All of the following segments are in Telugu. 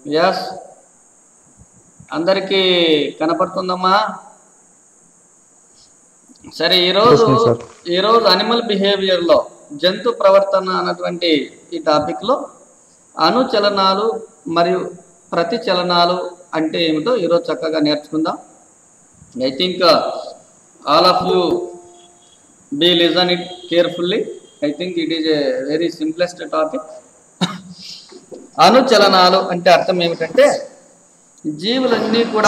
ఎస్ అందరికీ కనపడుతుందమ్మా సరే ఈరోజు వస్తుంది సార్. ఈరోజు అనిమల్ బిహేవియర్లో జంతు ప్రవర్తన అన్నటువంటి ఈ టాపిక్లో అనుచలనాలు మరియు ప్రతిచలనాలు అంటే ఏమిటో ఈరోజు చక్కగా నేర్చుకుందాం I think all of you be listen it carefully I think it is a very simplest topic అనుచలనాలు అంటే అర్థం ఏమిటంటే జీవులన్నీ కూడా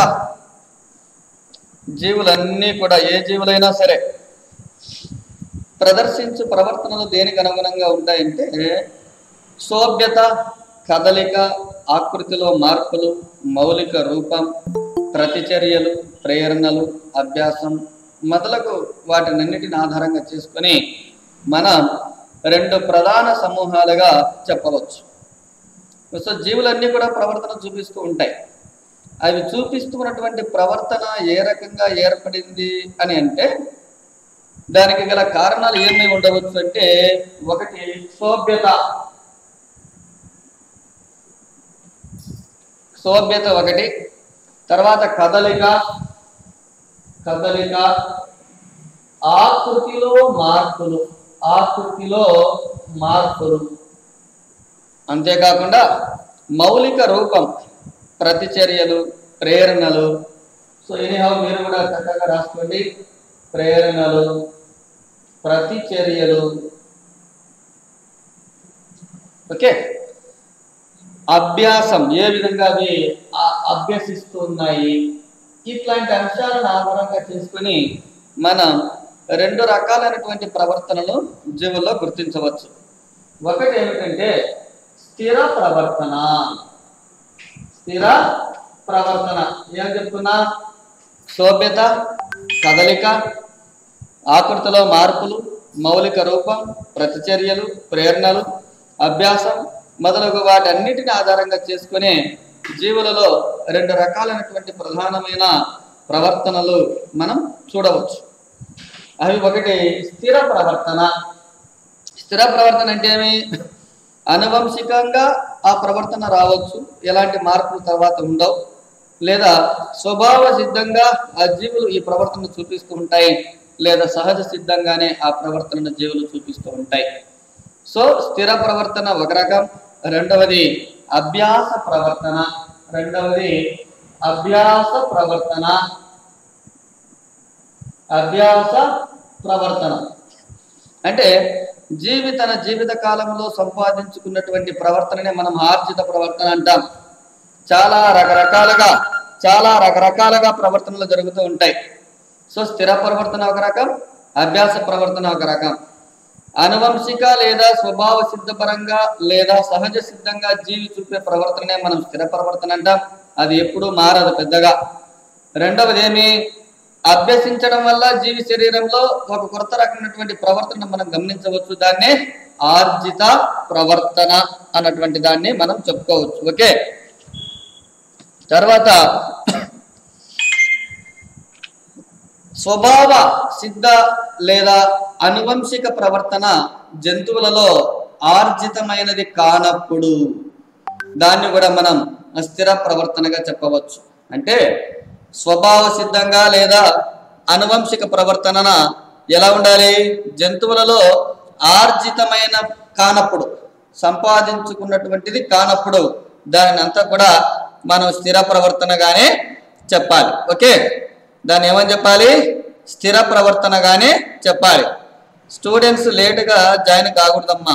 జీవులన్నీ కూడా ఏ జీవులైనా సరే ప్రదర్శించు ప్రవర్తనలు దేనికి అనుగుణంగా ఉంటాయంటే శోభ్యత కదలిక ఆకృతిలో మార్పులు మౌలిక రూపం ప్రతిచర్యలు ప్రేరణలు అభ్యాసం మొదలగు వాటినన్నిటిని ఆధారంగా చేసుకొని మనం రెండు ప్రధాన సమూహాలుగా చెప్పవచ్చు సో జీవులన్నీ కూడా ప్రవర్తన చూపిస్తూ ఉంటాయి అవి చూపిస్తున్నటువంటి ప్రవర్తన ఏ రకంగా ఏర్పడింది అని అంటే దానికి గల కారణాలు ఏమేమి ఉండవచ్చు అంటే ఒకటి శోభ్యత శోభ్యత ఒకటి తర్వాత కదలిక కదలిక ఆకృతిలో మార్పులు ఆకృతిలో మార్పులు అంతేకాకుండా మౌలిక రూపం ప్రతిచర్యలు ప్రేరణలు సో ఎనీహౌ మీరు కూడా చక్కగా రాసుకోండి ప్రేరణలు ప్రతిచర్యలు ఓకే అభ్యాసం ఏ విధంగా అవి ఆ- అభ్యసిస్తున్నాయి ఇట్లాంటి అంశాలను ఆధారంగా చేసుకుని మనం రెండు రకాలైనటువంటి ప్రవర్తనలు జీవుల్లో గుర్తించవచ్చు ఒకటి ఏమిటంటే స్థిర ప్రవర్తన స్థిర ప్రవర్తన ఏం చెప్తున్నా శోభ్యత కదలిక ఆకృతిలో మార్పులు మౌలిక రూపం ప్రతిచర్యలు ప్రేరణలు అభ్యాసం మొదలగు వాటన్నిటిని ఆధారంగా చేసుకుని జీవులలో రెండు రకాలైనటువంటి ప్రధానమైన ప్రవర్తనలు మనం చూడవచ్చు అవి ఒకటి స్థిర ప్రవర్తన స్థిర ప్రవర్తన అంటే ఏమి అనువంశికంగా ఆ ప్రవర్తన రావచ్చు ఎలాంటి మార్పులు తర్వాత ఉండవు లేదా స్వభావ సిద్ధంగా ఆ జీవులు ఈ ప్రవర్తన చూపిస్తూ ఉంటాయి లేదా సహజ సిద్ధంగానే ఆ ప్రవర్తనను జీవులు చూపిస్తూ ఉంటాయి సో స్థిర ప్రవర్తన ఒక రకం రెండవది అభ్యాస ప్రవర్తన రెండవది అభ్యాస ప్రవర్తన అభ్యాస ప్రవర్తన అంటే జీవి తన జీవిత కాలంలో సంపాదించుకున్నటువంటి ప్రవర్తననే మనం ఆర్జిత ప్రవర్తన అంటాం చాలా రకరకాలుగా చాలా రకరకాలుగా ప్రవర్తనలు జరుగుతూ ఉంటాయి సో స్థిర ప్రవర్తన ఒక రకం అభ్యాస ప్రవర్తన ఒక రకం అనువంశిక లేదా స్వభావ సిద్ధపరంగా లేదా సహజ సిద్ధంగా జీవి చూపే ప్రవర్తననే మనం స్థిర ప్రవర్తన అంటాం అది ఎప్పుడూ మారదు పెద్దగా రెండవది ఏమి అభ్యసించడం వల్ల జీవి శరీరంలో ఒక కొత్త రకమైనటువంటి ప్రవర్తన మనం గమనించవచ్చు దాన్నే ఆర్జిత ప్రవర్తన అన్నటువంటి దాన్ని మనం చెప్పుకోవచ్చు ఓకే తర్వాత స్వభావ సిద్ధ లేదా అనువంశిక ప్రవర్తన జంతువులలో ఆర్జితమైనది కానప్పుడు దాన్ని కూడా మనం అస్థిర ప్రవర్తనగా చెప్పవచ్చు అంటే స్వభావ సిద్ధంగా లేదా అనువంశిక ప్రవర్తన ఎలా ఉండాలి జంతువులలో ఆర్జితమైన కానప్పుడు సంపాదించుకున్నటువంటిది కానప్పుడు దానిని అంతా కూడా మనం స్థిర ప్రవర్తనగానే చెప్పాలి ఓకే దాన్ని ఏమని చెప్పాలి స్థిర ప్రవర్తనగానే చెప్పాలి స్టూడెంట్స్ లేటుగా జాయిన్ కాకూడదమ్మా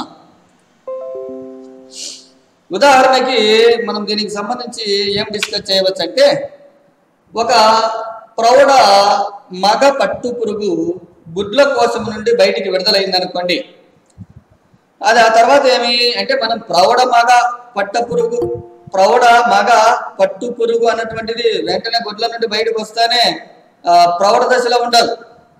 ఉదాహరణకి మనం దీనికి సంబంధించి ఏం డిస్కస్ చేయవచ్చు అంటే ఒక ప్రౌఢ మగ పట్టు పురుగు గుడ్ల కోశం నుండి బయటికి విడుదలైంది అనుకోండి అది ఆ తర్వాత ఏమి అంటే మనం ప్రౌఢ మగ పట్ట పురుగు ప్రౌఢ మగ పట్టు పురుగు అన్నటువంటిది వెంటనే గుడ్ల నుండి బయటకు వస్తానే ఆ, ప్రౌఢ దశలో ఉండదు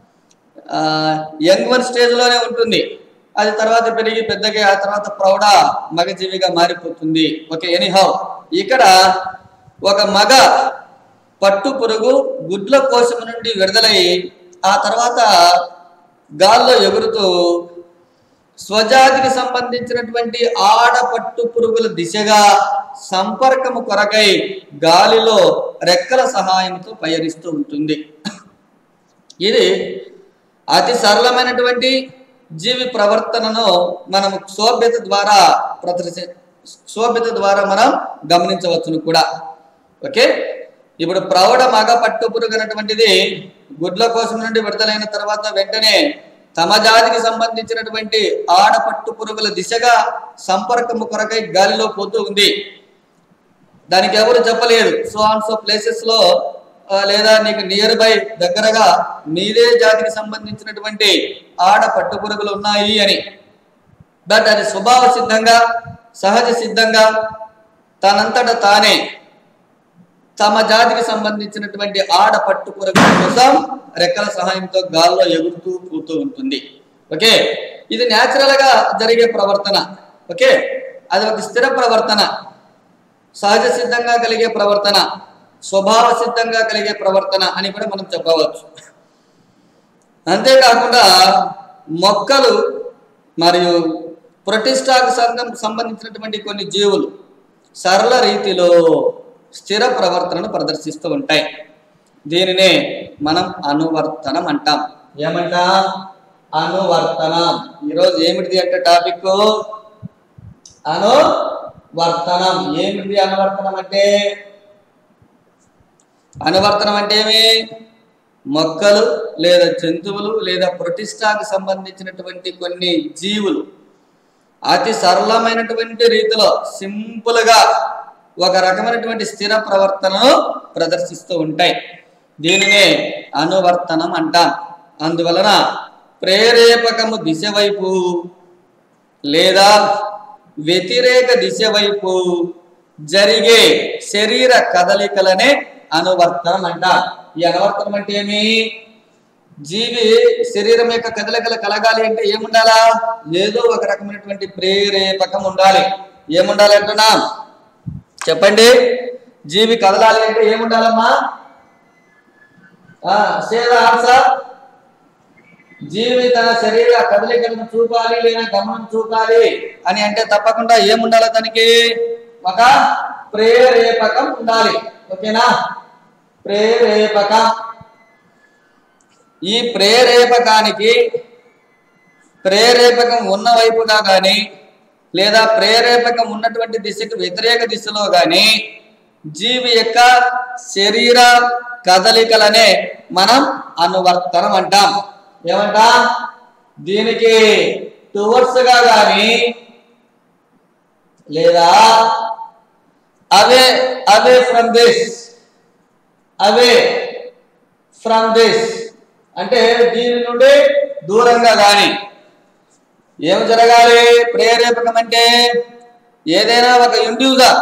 యంగ్ వన్ స్టేజ్ లోనే ఉంటుంది అది తర్వాత పెరిగి పెద్దగా ఆ తర్వాత ప్రౌఢ మగజీవిగా మారిపోతుంది ఓకే ఎనీహౌ ఇక్కడ ఒక మగ పట్టు పురుగు గుడ్ల కోశం నుండి విడుదలై ఆ తర్వాత గాల్లో ఎగురుతూ స్వజాతికి సంబంధించినటువంటి ఆడపట్టు పురుగుల దిశగా సంపర్కము కొరకై గాలిలో రెక్కల సహాయంతో పయనిస్తూ ఉంటుంది ఇది అతి సరళమైనటువంటి జీవి ప్రవర్తనను మనం శోభ్యత ద్వారా ప్రదర్శి శోభ్యత ద్వారా మనం గమనించవచ్చును కూడా ఓకే ఇప్పుడు ప్రౌఢ మగ పట్టు పురుగు అనేటువంటిది గుడ్ల కోసం నుండి విడుదలైన తర్వాత వెంటనే తమ జాతికి సంబంధించినటువంటి ఆడ పట్టు పురుగుల దిశగా సంపర్కము కొరకై గాలిలో పోతూ ఉంది దానికి ఎవరు చెప్పలేదు సో ఆన్ సో ప్లేసెస్ లో ఆ, లేదా నీకు నియర్ బై దగ్గరగా నీదే జాతికి సంబంధించినటువంటి ఆడ పట్టు పురుగులు ఉన్నాయి అని బట్ అది స్వభావ సిద్ధంగా సహజ సిద్ధంగా తనంతట తానే తమ జాతికి సంబంధించినటువంటి ఆడ పట్టు పురుగుల కోసం రెక్కల సహాయంతో గాల్లో ఎగురుతూ పోతూ ఉంటుంది ఓకే ఇది న్యాచురల్ గా జరిగే ప్రవర్తన ఓకే అది ఒక స్థిర ప్రవర్తన సహజ సిద్ధంగా కలిగే ప్రవర్తన స్వభావ సిద్ధంగా కలిగే ప్రవర్తన అని కూడా మనం చెప్పవచ్చు అంతేకాకుండా మొక్కలు మరియు ప్రొటిస్టాకు సంఘం సంబంధించినటువంటి కొన్ని జీవులు సరళ రీతిలో స్థిర ప్రవర్తనను ప్రదర్శిస్తూ ఉంటాయి దీనినే మనం అనువర్తనం అంటాం ఏమంటాం అనువర్తనం ఈరోజు ఏమిటిది అంటే టాపిక్ అనువర్తనం ఏమిటి అనువర్తనం అంటే అనువర్తనం అంటే ఏమి మొక్కలు లేదా జంతువులు లేదా ప్రతిష్టాకు సంబంధించినటువంటి కొన్ని జీవులు అతి సరళమైనటువంటి రీతిలో సింపుల్ గా ఒక రకమైనటువంటి స్థిర ప్రవర్తనను ప్రదర్శిస్తూ ఉంటాయి దీనినే అనువర్తనం అంటాం అందువలన ప్రేరేపకము దిశ వైపు లేదా వ్యతిరేక దిశ వైపు జరిగే శరీర కదలికలనే అనువర్తనం అంటాం ఈ అనువర్తనం అంటే ఏమి జీవి శరీరం యొక్క కదలికలు కలగాలి అంటే ఏముండాలా ఏదో ఒక రకమైనటువంటి ప్రేరేపకం ఉండాలి ఏముండాలి అంటున్నా చెప్పండి జీవి కదలాలి అంటే ఏముండాలమ్మా సేద ఆన్సర్ జీవి తన శరీర కదలికలను చూపాలి లేదా గమనం చూపాలి అని అంటే తప్పకుండా ఏముండాలి దానికి ఒక ప్రేరేపకం ఉండాలి ఓకేనా ప్రేరేపకం ఈ ప్రేరేపకానికి ప్రేరేపకం ఉన్న వైపుగా కానీ లేదా ప్రేరేపకం ఉన్నటువంటి దిశకు వ్యతిరేక దిశలో కానీ జీవి యొక్క శరీర కదలికలనే మనం అనువర్తనం అంటాం ఏమంటాం దీనికి టువర్డ్స్ గా కానీ లేదా away away from this away from this అంటే దీని నుండి దూరంగా కానీ ఏం జరగాలి ప్రేరేపకం అంటే ఏదైనా ఒక ఇండివిజువల్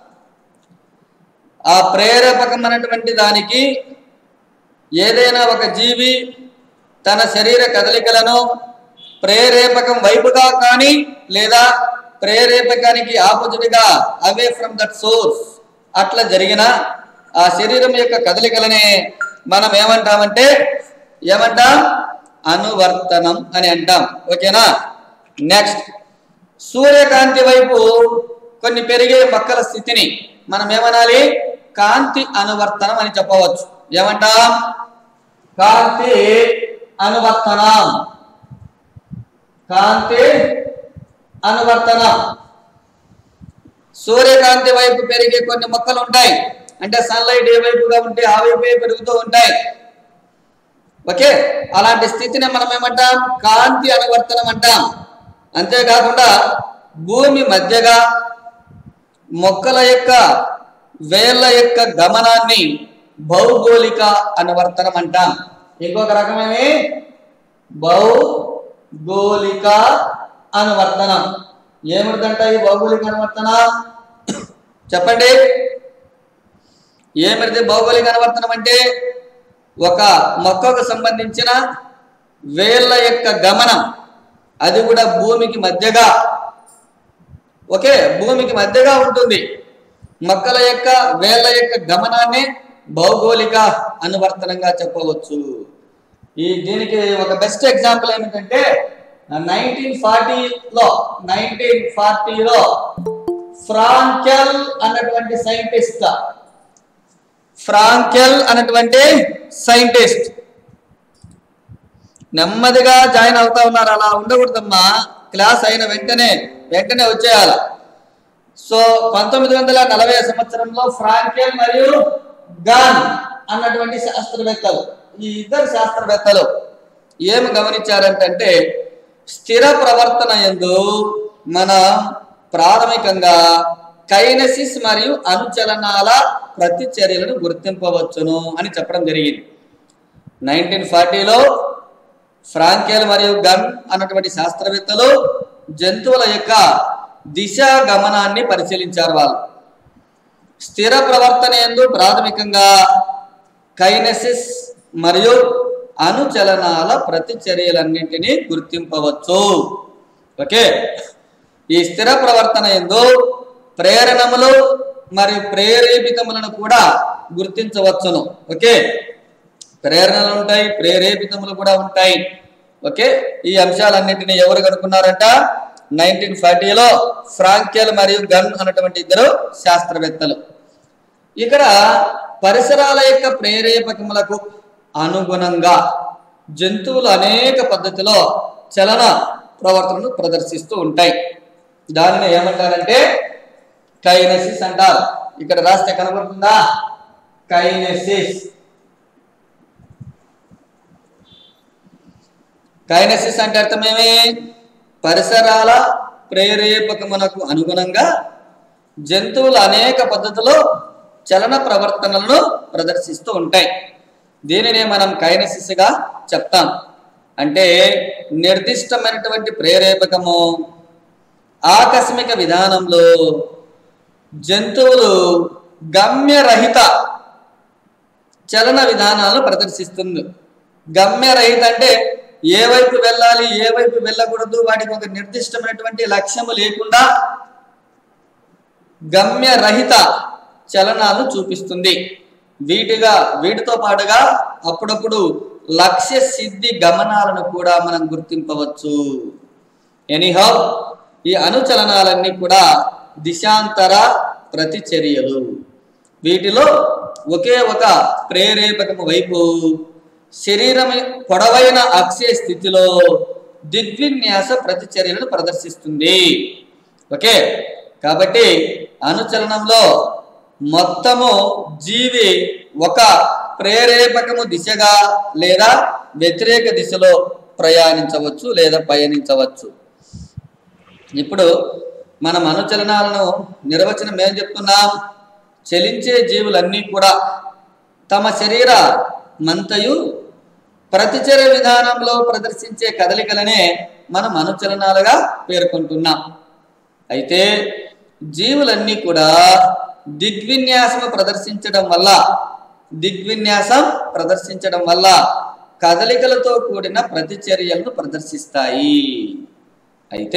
ఆ ప్రేరేపకం అనేటువంటి దానికి ఏదైనా ఒక జీవి తన శరీర కదలికలను ప్రేరేపకం వైపుగా కానీ లేదా ప్రేరేపకానికి ఆపోజిట్గా అవే ఫ్రమ్ దట్ సోర్స్ అట్లా జరిగిన ఆ శరీరం యొక్క కదలికలనే మనం ఏమంటామంటే ఏమంటాం అనువర్తనం అని అంటాం ఓకేనా నెక్స్ట్ సూర్యకాంతి వైపు కొన్ని పెరిగే మొక్కల స్థితిని మనం ఏమనాలి కాంతి అనువర్తనం అని చెప్పవచ్చు ఏమంటాం కాంతి అనువర్తనం కాంతి అనువర్తనం సూర్యకాంతి వైపు పెరిగే కొన్ని మొక్కలు ఉంటాయి అంటే సన్లైట్ ఏ వైపుగా ఉంటే ఆ వైపే పెరుగుతూ ఉంటాయి ఓకే అలాంటి స్థితిని మనం ఏమంటాం కాంతి అనువర్తనం అంటాం అంతేకాకుండా భూమి మధ్యగా మొక్కల యొక్క వేళ్ళ యొక్క గమనాన్ని భౌగోళిక అనువర్తనం అంటాం ఇంకొక రకమైన భౌగోళిక అనువర్తనం ఏమిటిదంట ఈ భౌగోళిక అనువర్తనం చెప్పండి ఏమిటిది భౌగోళిక అనువర్తనం అంటే ఒక మొక్కకు సంబంధించిన వేళ్ళ యొక్క గమనం అది కూడా భూమికి మధ్యగా ఓకే భూమికి మధ్యగా ఉంటుంది మొక్కల యొక్క వేళ్ళ యొక్క గమనాన్ని భౌగోళిక అనువర్తనంగా చెప్పవచ్చు ఈ దీనికి ఒక బెస్ట్ ఎగ్జాంపుల్ ఏమిటంటే నైన్టీన్ ఫార్టీలో నైన్టీన్ ఫార్టీలో ఫ్రాంకెల్ అన్నటువంటి సైంటిస్ట్ ఫ్రాంకెల్ అన్నటువంటి సైంటిస్ట్ నెమ్మదిగా జాయిన్ అవుతా ఉన్నారు అలా ఉండకూడదమ్మా క్లాస్ అయిన వెంటనే వెంటనే వచ్చేయాల సో పంతొమ్మిది వందల నలభై సంవత్సరంలో ఫ్రాంకెల్ మరియు గన్ అన్నటువంటి శాస్త్రవేత్తలు ఈ ఇద్దరు శాస్త్రవేత్తలు ఏమి గమనించారంటే స్థిర ప్రవర్తన ఎందు మన ప్రాథమికంగా కైనసిస్ మరియు అనుచలనాల ప్రతిచర్యలను గుర్తింపవచ్చును అని చెప్పడం జరిగింది నైన్టీన్ ఫార్టీలో ఫ్రాంకెల్ మరియు గన్ అన్నటువంటి శాస్త్రవేత్తలు జంతువుల యొక్క దిశ గమనాన్ని పరిశీలించారు వాళ్ళు స్థిర ప్రవర్తన ఎందు ప్రాథమికంగా కైనసిస్ మరియు అనుచలనాల ప్రతిచర్యలన్నింటినీ గుర్తింపవచ్చు ఓకే ఈ స్థిర ప్రవర్తన ఎందు ప్రేరణములు మరియు ప్రేరేపితములను కూడా గుర్తించవచ్చును ఓకే ప్రేరణలు ఉంటాయి ప్రేరేపితములు కూడా ఉంటాయి ఓకే ఈ అంశాలన్నింటినీ ఎవరు కనుక్కున్నారంట నైన్టీన్ ఫార్టీలో ఫ్రాంకెల్ మరియు గన్ అన్నటువంటి ఇద్దరు శాస్త్రవేత్తలు ఇక్కడ పరిసరాల యొక్క ప్రేరేపకములకు అనుగుణంగా జంతువులు అనేక పద్ధతిలో చలన ప్రవర్తనను ప్రదర్శిస్తూ ఉంటాయి దానిని ఏమంటారంటే కైనసిస్ అంటారు ఇక్కడ రాస్తే కనబడుతుందా కైనసిస్ కైనసిస్ అంటే అర్థమేమి పరిసరాల ప్రేరేపకమునకు అనుగుణంగా జంతువులు అనేక పద్ధతిలో చలన ప్రవర్తనలను ప్రదర్శిస్తూ ఉంటాయి దీనినే మనం కైనసిస్గా చెప్తాం అంటే నిర్దిష్టమైనటువంటి ప్రేరేపకము ఆకస్మిక విధానంలో జంతువులు గమ్యరహిత చలన విధానాలను ప్రదర్శిస్తుంది గమ్యరహిత అంటే ఏ వైపు వెళ్ళాలి ఏ వైపు వెళ్ళకూడదు వాటికి ఒక నిర్దిష్టమైనటువంటి లక్ష్యము లేకుండా గమ్యరహిత చలనాలను చూపిస్తుంది వీటిగా వీటితో పాటుగా అప్పుడప్పుడు లక్ష్య సిద్ధి గమనాలను కూడా మనం గుర్తింపవచ్చు ఎనీహౌ ఈ అనుచలనాలన్నీ కూడా దిశాంతర ప్రతిచర్యలు వీటిలో ఒకే ఒక ప్రేరేపకము వైపు శరీరం పొడవైన అక్షయ స్థితిలో దిగ్విన్యాస ప్రతిచర్యలను ప్రదర్శిస్తుంది ఓకే కాబట్టి అనుచలనంలో మొత్తము జీవి ఒక ప్రేరేపకము దిశగా లేదా వ్యతిరేక దిశలో ప్రయాణించవచ్చు లేదా పయనించవచ్చు ఇప్పుడు మనం అనుచలనాలను నిర్వచనం ఏం చెప్తున్నాం చలించే జీవులన్నీ కూడా తమ శరీర మంతయు ప్రతిచర్య విధానంలో ప్రదర్శించే కదలికలనే మనం అనుచలనాలుగా పేర్కొంటున్నాం అయితే జీవులన్నీ కూడా దిగ్విన్యాసం ప్రదర్శించడం వల్ల దిగ్విన్యాసం ప్రదర్శించడం వల్ల కదలికలతో కూడిన ప్రతిచర్యలను ప్రదర్శిస్తాయి అయితే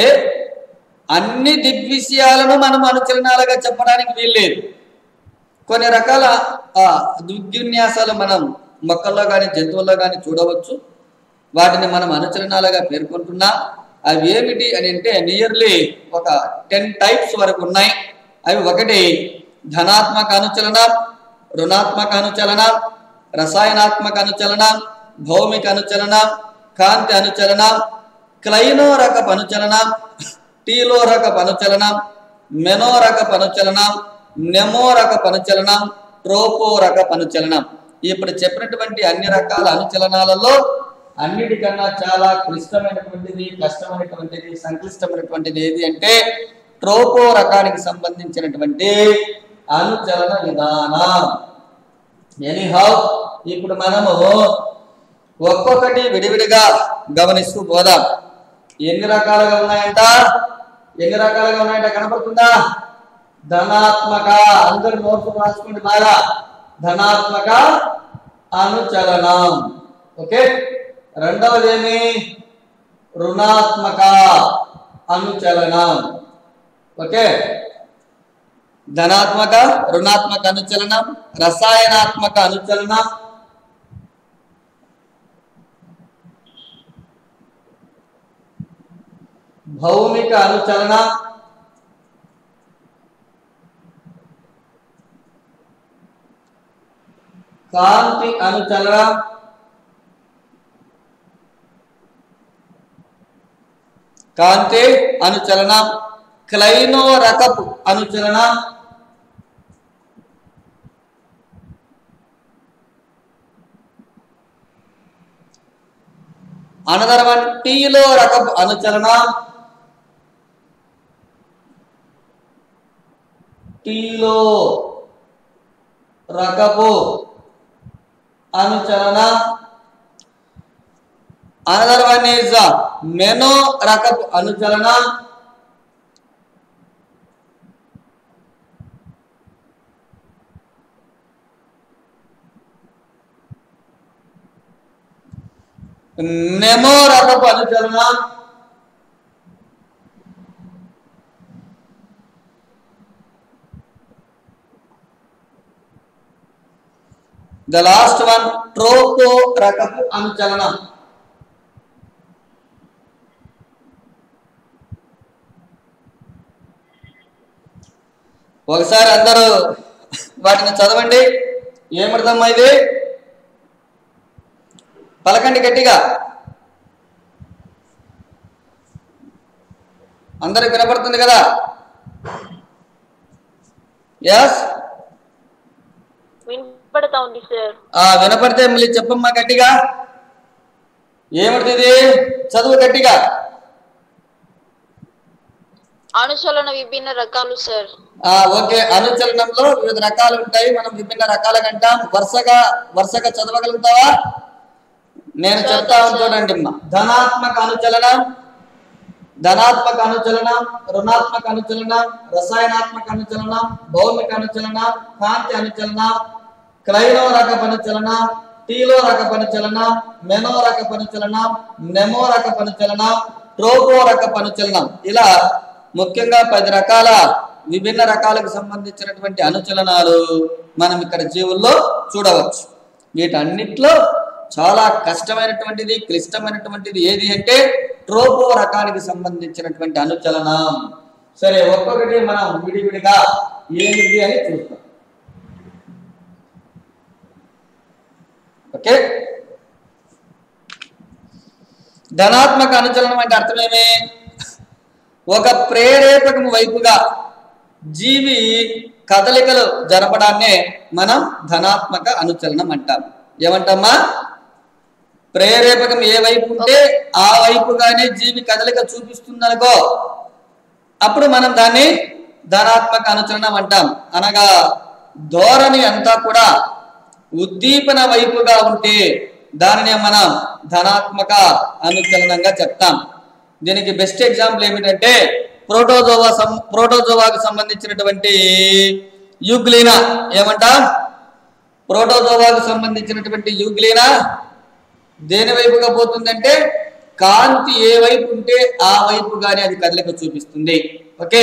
అన్ని దిగ్విషయాలను మనం అనుచలనాలుగా చెప్పడానికి వీల్లేదు కొన్ని రకాల ఆ, దిగ్విన్యాసాలు మనం మొక్కల్లో కానీ జంతువుల్లో కానీ చూడవచ్చు వాటిని మనం అనుచలనాలుగా పేర్కొంటున్నాం అవి ఏమిటి అని అంటే నియర్లీ ఒక టెన్ టైప్స్ వరకు ఉన్నాయి అవి ఒకటి ధనాత్మక అనుచలనం రుణాత్మక అనుచలనం రసాయనాత్మక అనుచలనం భౌమిక అనుచలనం కాంతి అనుచలనం క్లైనో రకపు అనుచలనం టీలో రకపు అనుచలనం మెనో రకపు అనుచలనం నెమో రకపు అనుచలనం ట్రోపో రకపు అనుచలనం ఇప్పుడు చెప్పినటువంటి అన్ని రకాల అనుచలనాలలో అన్నిటికన్నా చాలా క్లిష్టమైనటువంటిది కష్టమైనటువంటిది సంక్లిష్టమైనటువంటిది ఏది అంటే ట్రోపో రకానికి సంబంధించినటువంటి అనుచలన విధానం ఎనీహౌ ఇప్పుడు మనము ఒక్కొక్కటి విడివిడిగా గమనిస్తూ పోదాం ఎన్ని రకాలుగా ఉన్నాయంట ఎన్ని రకాలుగా ఉన్నాయంట కనపడుతుందా ధనాత్మక అందరు నోట్స్ రాసుకోండి బాగా ధనాత్మక అనుచలనం ఓకే రెండవది ఏమి రుణాత్మక అనుచలనం ఓకే ధనాత్మక రుణాత్మక అనుచలనం రసాయనాత్మక అనుచలనం భౌమిక అనుచలన కాంతి అనుచలన కాంతి అనుచలన క్లైనో రకపు అనుచలన అనదర్ వన్ టీలో రకపు అనుచలన టీలో రకపు అనుచలన అనదర్ వన్ ఈజ్ మెనో రకపు అనుచలన నెమో రకపు అనుచలన ద లాస్ట్ వన్ ట్రోపో రకపు అనుచలన ఒకసారి అందరూ వాటిని చదవండి ఏమర్థమ్మా ఇది పలకండి గట్టిగా అందరికి వినపడుతుంది కదా ఎస్ వినపడతా ఉంది సార్ ఆ వినపడితే మళ్ళీ చెప్పమ్మా గట్టిగా ఏమిటిది చదువు గట్టిగా అనుచలన విభిన్న రకాలు సార్ ఆ ఓకే అనుచలనంలో వివిధ రకాలు ఉంటాయి మనం విభిన్న రకాలుగా అంటాం వరుసగా వరుసగా చదవగలుగుతావా నేను చెప్తా చూడండి అమ్మా ధనాత్మక అనుచలనం ధనాత్మక అనుచలనం రుణాత్మక అనుచలనం రసాయనాత్మక అనుచలనం భౌమిక అనుచలనం కాంతి అనుచలనం క్లైనో రక పనుచలనం టీలో రక పనుచలనం మెనో రక పనుచలనం నెమో రక పనుచలనం ట్రోపో రక పనుచలనం ఇలా ముఖ్యంగా పది రకాల విభిన్న రకాలకు సంబంధించినటువంటి అనుచలనాలు మనం ఇక్కడ జీవుల్లో చూడవచ్చు వీటన్నిటిలో చాలా కష్టమైనటువంటిది క్లిష్టమైనటువంటిది ఏది అంటే ట్రోపో రకానికి సంబంధించినటువంటి అనుచలనం సరే ఒక్కొక్కటి మనం విడివిడిగా ఏమిటి అని చూస్తాం ఓకే ధనాత్మక అనుచలనం అంటే అర్థమేమి ఒక ప్రేరేపకము వైపుగా జీవి కదలికలు జరపడాన్నే మనం ధనాత్మక అనుచలనం అంటాం ఏమంటామా ప్రేరేపకం ఏ వైపు ఉంటే ఆ వైపుగానే జీవి కదలిక చూపిస్తుందనుకో అప్పుడు మనం దాన్ని ధనాత్మక అనుచరణం అంటాం అనగా ధోరణి అంతా కూడా ఉద్దీపన వైపుగా ఉంటే దానినే మనం ధనాత్మక అనుచలనంగా చెప్తాం దీనికి బెస్ట్ ఎగ్జాంపుల్ ఏమిటంటే ప్రోటోజోవా సం ప్రోటోజోవాకు సంబంధించినటువంటి యుగ్లీనా ఏమంటాం ప్రోటోజోవాకు సంబంధించినటువంటి యుగ్లీనా దేని వైపుగా పోతుందంటే కాంతి ఏ వైపు ఉంటే ఆ వైపుగానే అది కదలిక చూపిస్తుంది ఓకే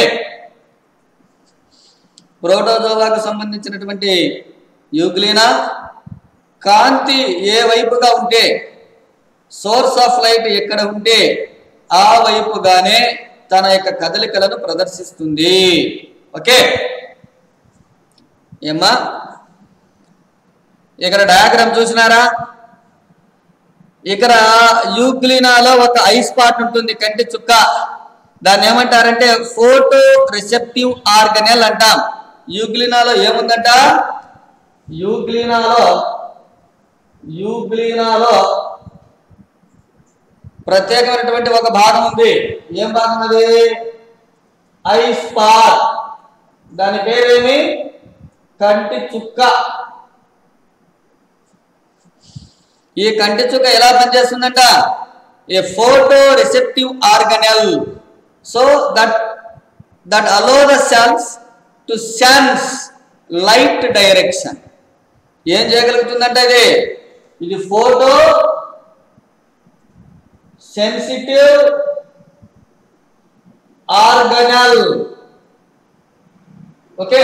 ప్రోటోజోవాకు సంబంధించినటువంటి యూగ్లీనా కాంతి ఏ వైపుగా ఉంటే సోర్స్ ఆఫ్ లైట్ ఎక్కడ ఉంటే ఆ వైపుగానే తన యొక్క కదలికలను ప్రదర్శిస్తుంది ఓకే ఏమ్మా ఇక్కడ డయాగ్రామ్ చూసినారా ఇక్కడ యూగ్లినాలో ఒక ఐ స్పాట్ ఉంటుంది కంటి చుక్క దాన్ని ఏమంటారంటే ఫోటో రిసెప్టివ్ ఆర్గనెల్ అంటాం యూగ్లినాలో ఏముందంట యూగ్లినాలో యూగ్లినాలో ప్రత్యేకమైనటువంటి ఒక భాగం ఉంది ఏం భాగం అది ఐ స్పాట్ దాని పేరేమి కంటి చుక్క ఈ కంటి చుక్క ఎలా పనిచేస్తుందంట a photo receptive organelle so that that allow the sense to sense light direction ఏం చేయగలుగుతుందంటే ఇది ఇది photo sensitive organelle okay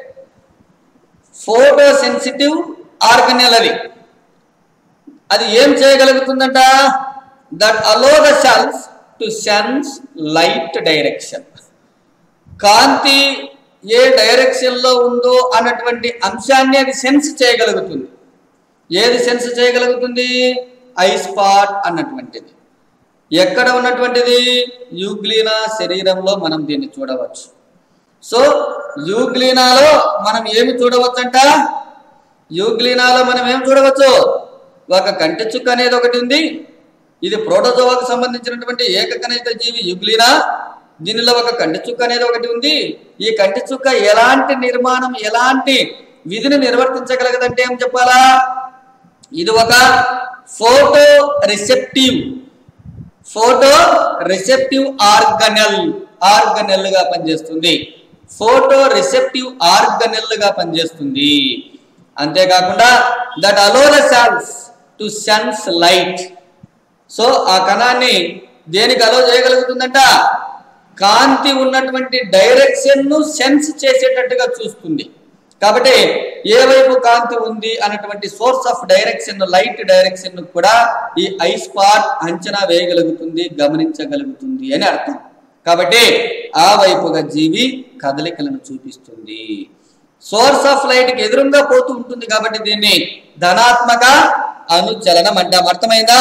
photo sensitive organelle అది అది ఏం చేయగలుగుతుందంట that allow the cells to sense light direction కాంతి ఏ డైరెక్షన్ లో ఉందో అన్నటువంటి అంశాన్ని అది సెన్స్ చేయగలుగుతుంది ఏది సెన్స్ చేయగలుగుతుంది ఐ స్పాట్ అన్నటువంటిది ఎక్కడ ఉన్నటువంటిది యూగ్లీనా శరీరంలో మనం దీన్ని చూడవచ్చు సో యూగ్లీనాలో మనం ఏమి చూడవచ్చంట యూగ్లీనాలో మనం ఏం చూడవచ్చు ఒక కంటి చుక్క అనేది ఒకటి ఉంది ఇది ప్రోటోజోవాకు సంబంధించినటువంటి ఏకకణిత జీవి యుగ్లీనా దీనిలో ఒక కంటి చుక్క అనేది ఒకటి ఉంది ఈ కంటి చుక్క ఎలాంటి నిర్మాణం ఎలాంటి విధిని నిర్వర్తించగలగదంటే ఏం చెప్పాలా ఇది ఒక photo receptive photo receptive organelle organelle గా పనిచేస్తుంది ఫోటో రిసెప్టివ్ ఆర్గనెల్ గా పనిచేస్తుంది అంతేకాకుండా that allow the cells to sense light so ఆ కణాన్ని దేనికి అలో చేయగలుగుతుందంట కాంతి ఉన్నటువంటి డైరెక్షన్ ను సెన్స్ చేసేటట్టుగా చూస్తుంది కాబట్టి ఏ వైపు కాంతి ఉంది అన్నటువంటి source of direction light direction కూడా ఈ ఐ స్పాట్ అంచనా వేయగలుగుతుంది గమనించగలుగుతుంది అని అర్థం కాబట్టి ఆ వైపుగా జీవి కదలికలను చూపిస్తుంది సోర్స్ ఆఫ్ లైట్ కి ఎదురుగా పోతూ ఉంటుంది కాబట్టి దీన్ని ధనాత్మక అనుచలనం అంటాం అర్థమైందా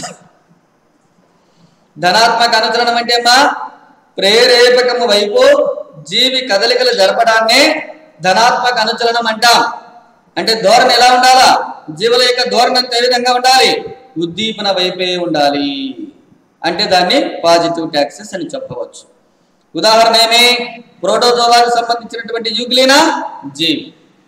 ధనాత్మక అనుచలనం అంటే అమ్మా ప్రేరేపకము వైపు జీవి కదలికలు జరపడాన్నే ధనాత్మక అనుచలనం అంటాం అంటే ధోరణి ఎలా ఉండాలా జీవుల యొక్క ధోరణి అంత ఏ విధంగా ఉండాలి ఉద్దీపన వైపే ఉండాలి అంటే దాన్ని పాజిటివ్ ట్యాక్సెస్ అని చెప్పవచ్చు ఉదాహరణ ఏమి ప్రోటోజోవాకు సంబంధించినటువంటి యూగ్లీనా జీవి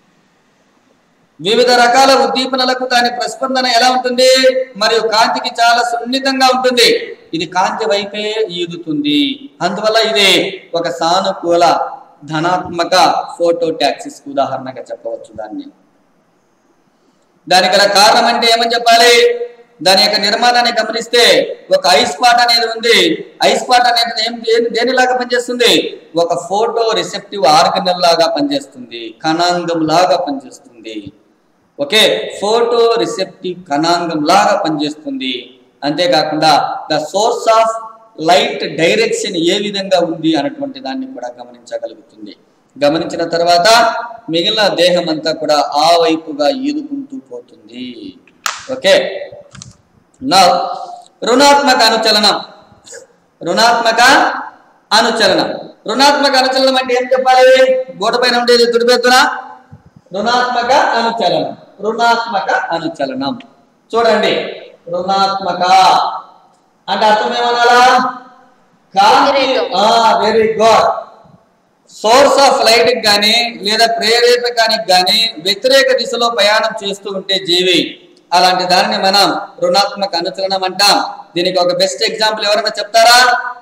వివిధ రకాల ఉద్దీపనలకు దాని ప్రస్పందన ఎలా ఉంటుంది మరియు కాంతికి చాలా సున్నితంగా ఉంటుంది ఇది కాంతి వైపే ఈదుతుంది అందువల్ల ఇది ఒక సానుకూల ధనాత్మక ఫోటో ట్యాక్సిస్ ఉదాహరణగా చెప్పవచ్చు దాన్ని దానికి గల కారణం అంటే ఏమని చెప్పాలి దాని యొక్క నిర్మాణాన్ని గమనిస్తే ఒక ఐస్ పాట్ అనేది ఉంది ఐస్ పాట్ అనేది ఏం దేని- దేనిలాగా పనిచేస్తుంది ఒక ఫోటో రిసెప్టివ్ ఆర్గనల్ లాగా పనిచేస్తుంది కణాంగం లాగా పనిచేస్తుంది ఓకే ఫోటో రిసెప్టివ్ కణాంగం లాగా పనిచేస్తుంది అంతేకాకుండా the source of light direction ఏ విధంగా ఉంది అన్నటువంటి దాన్ని కూడా గమనించగలుగుతుంది గమనించిన తర్వాత మిగిలిన దేహం అంతా కూడా ఆ వైపుగా ఈదుకుంటూ పోతుంది ఓకే నా రుణాత్మక అనుచలనం రుణాత్మక అనుచలనం రుణాత్మక అనుచలనం అంటే ఏం చెప్పాలి గోడ పైన ఉండేది తుడిపెత్తున రుణాత్మక అనుచలనం రుణాత్మక అనుచలనం చూడండి రుణాత్మక అంటే అర్థం ఏమనాలా కాంతి very good source of light కానీ లేదా ప్రేరేపకానికి కానీ వ్యతిరేక దిశలో ప్రయాణం చేస్తూ ఉంటే జీవి అలాంటి దానిని మనం రుణాత్మక అనుచలనం అంటాం దీనికి ఒక బెస్ట్ ఎగ్జాంపుల్ ఎవరైనా చెప్తారా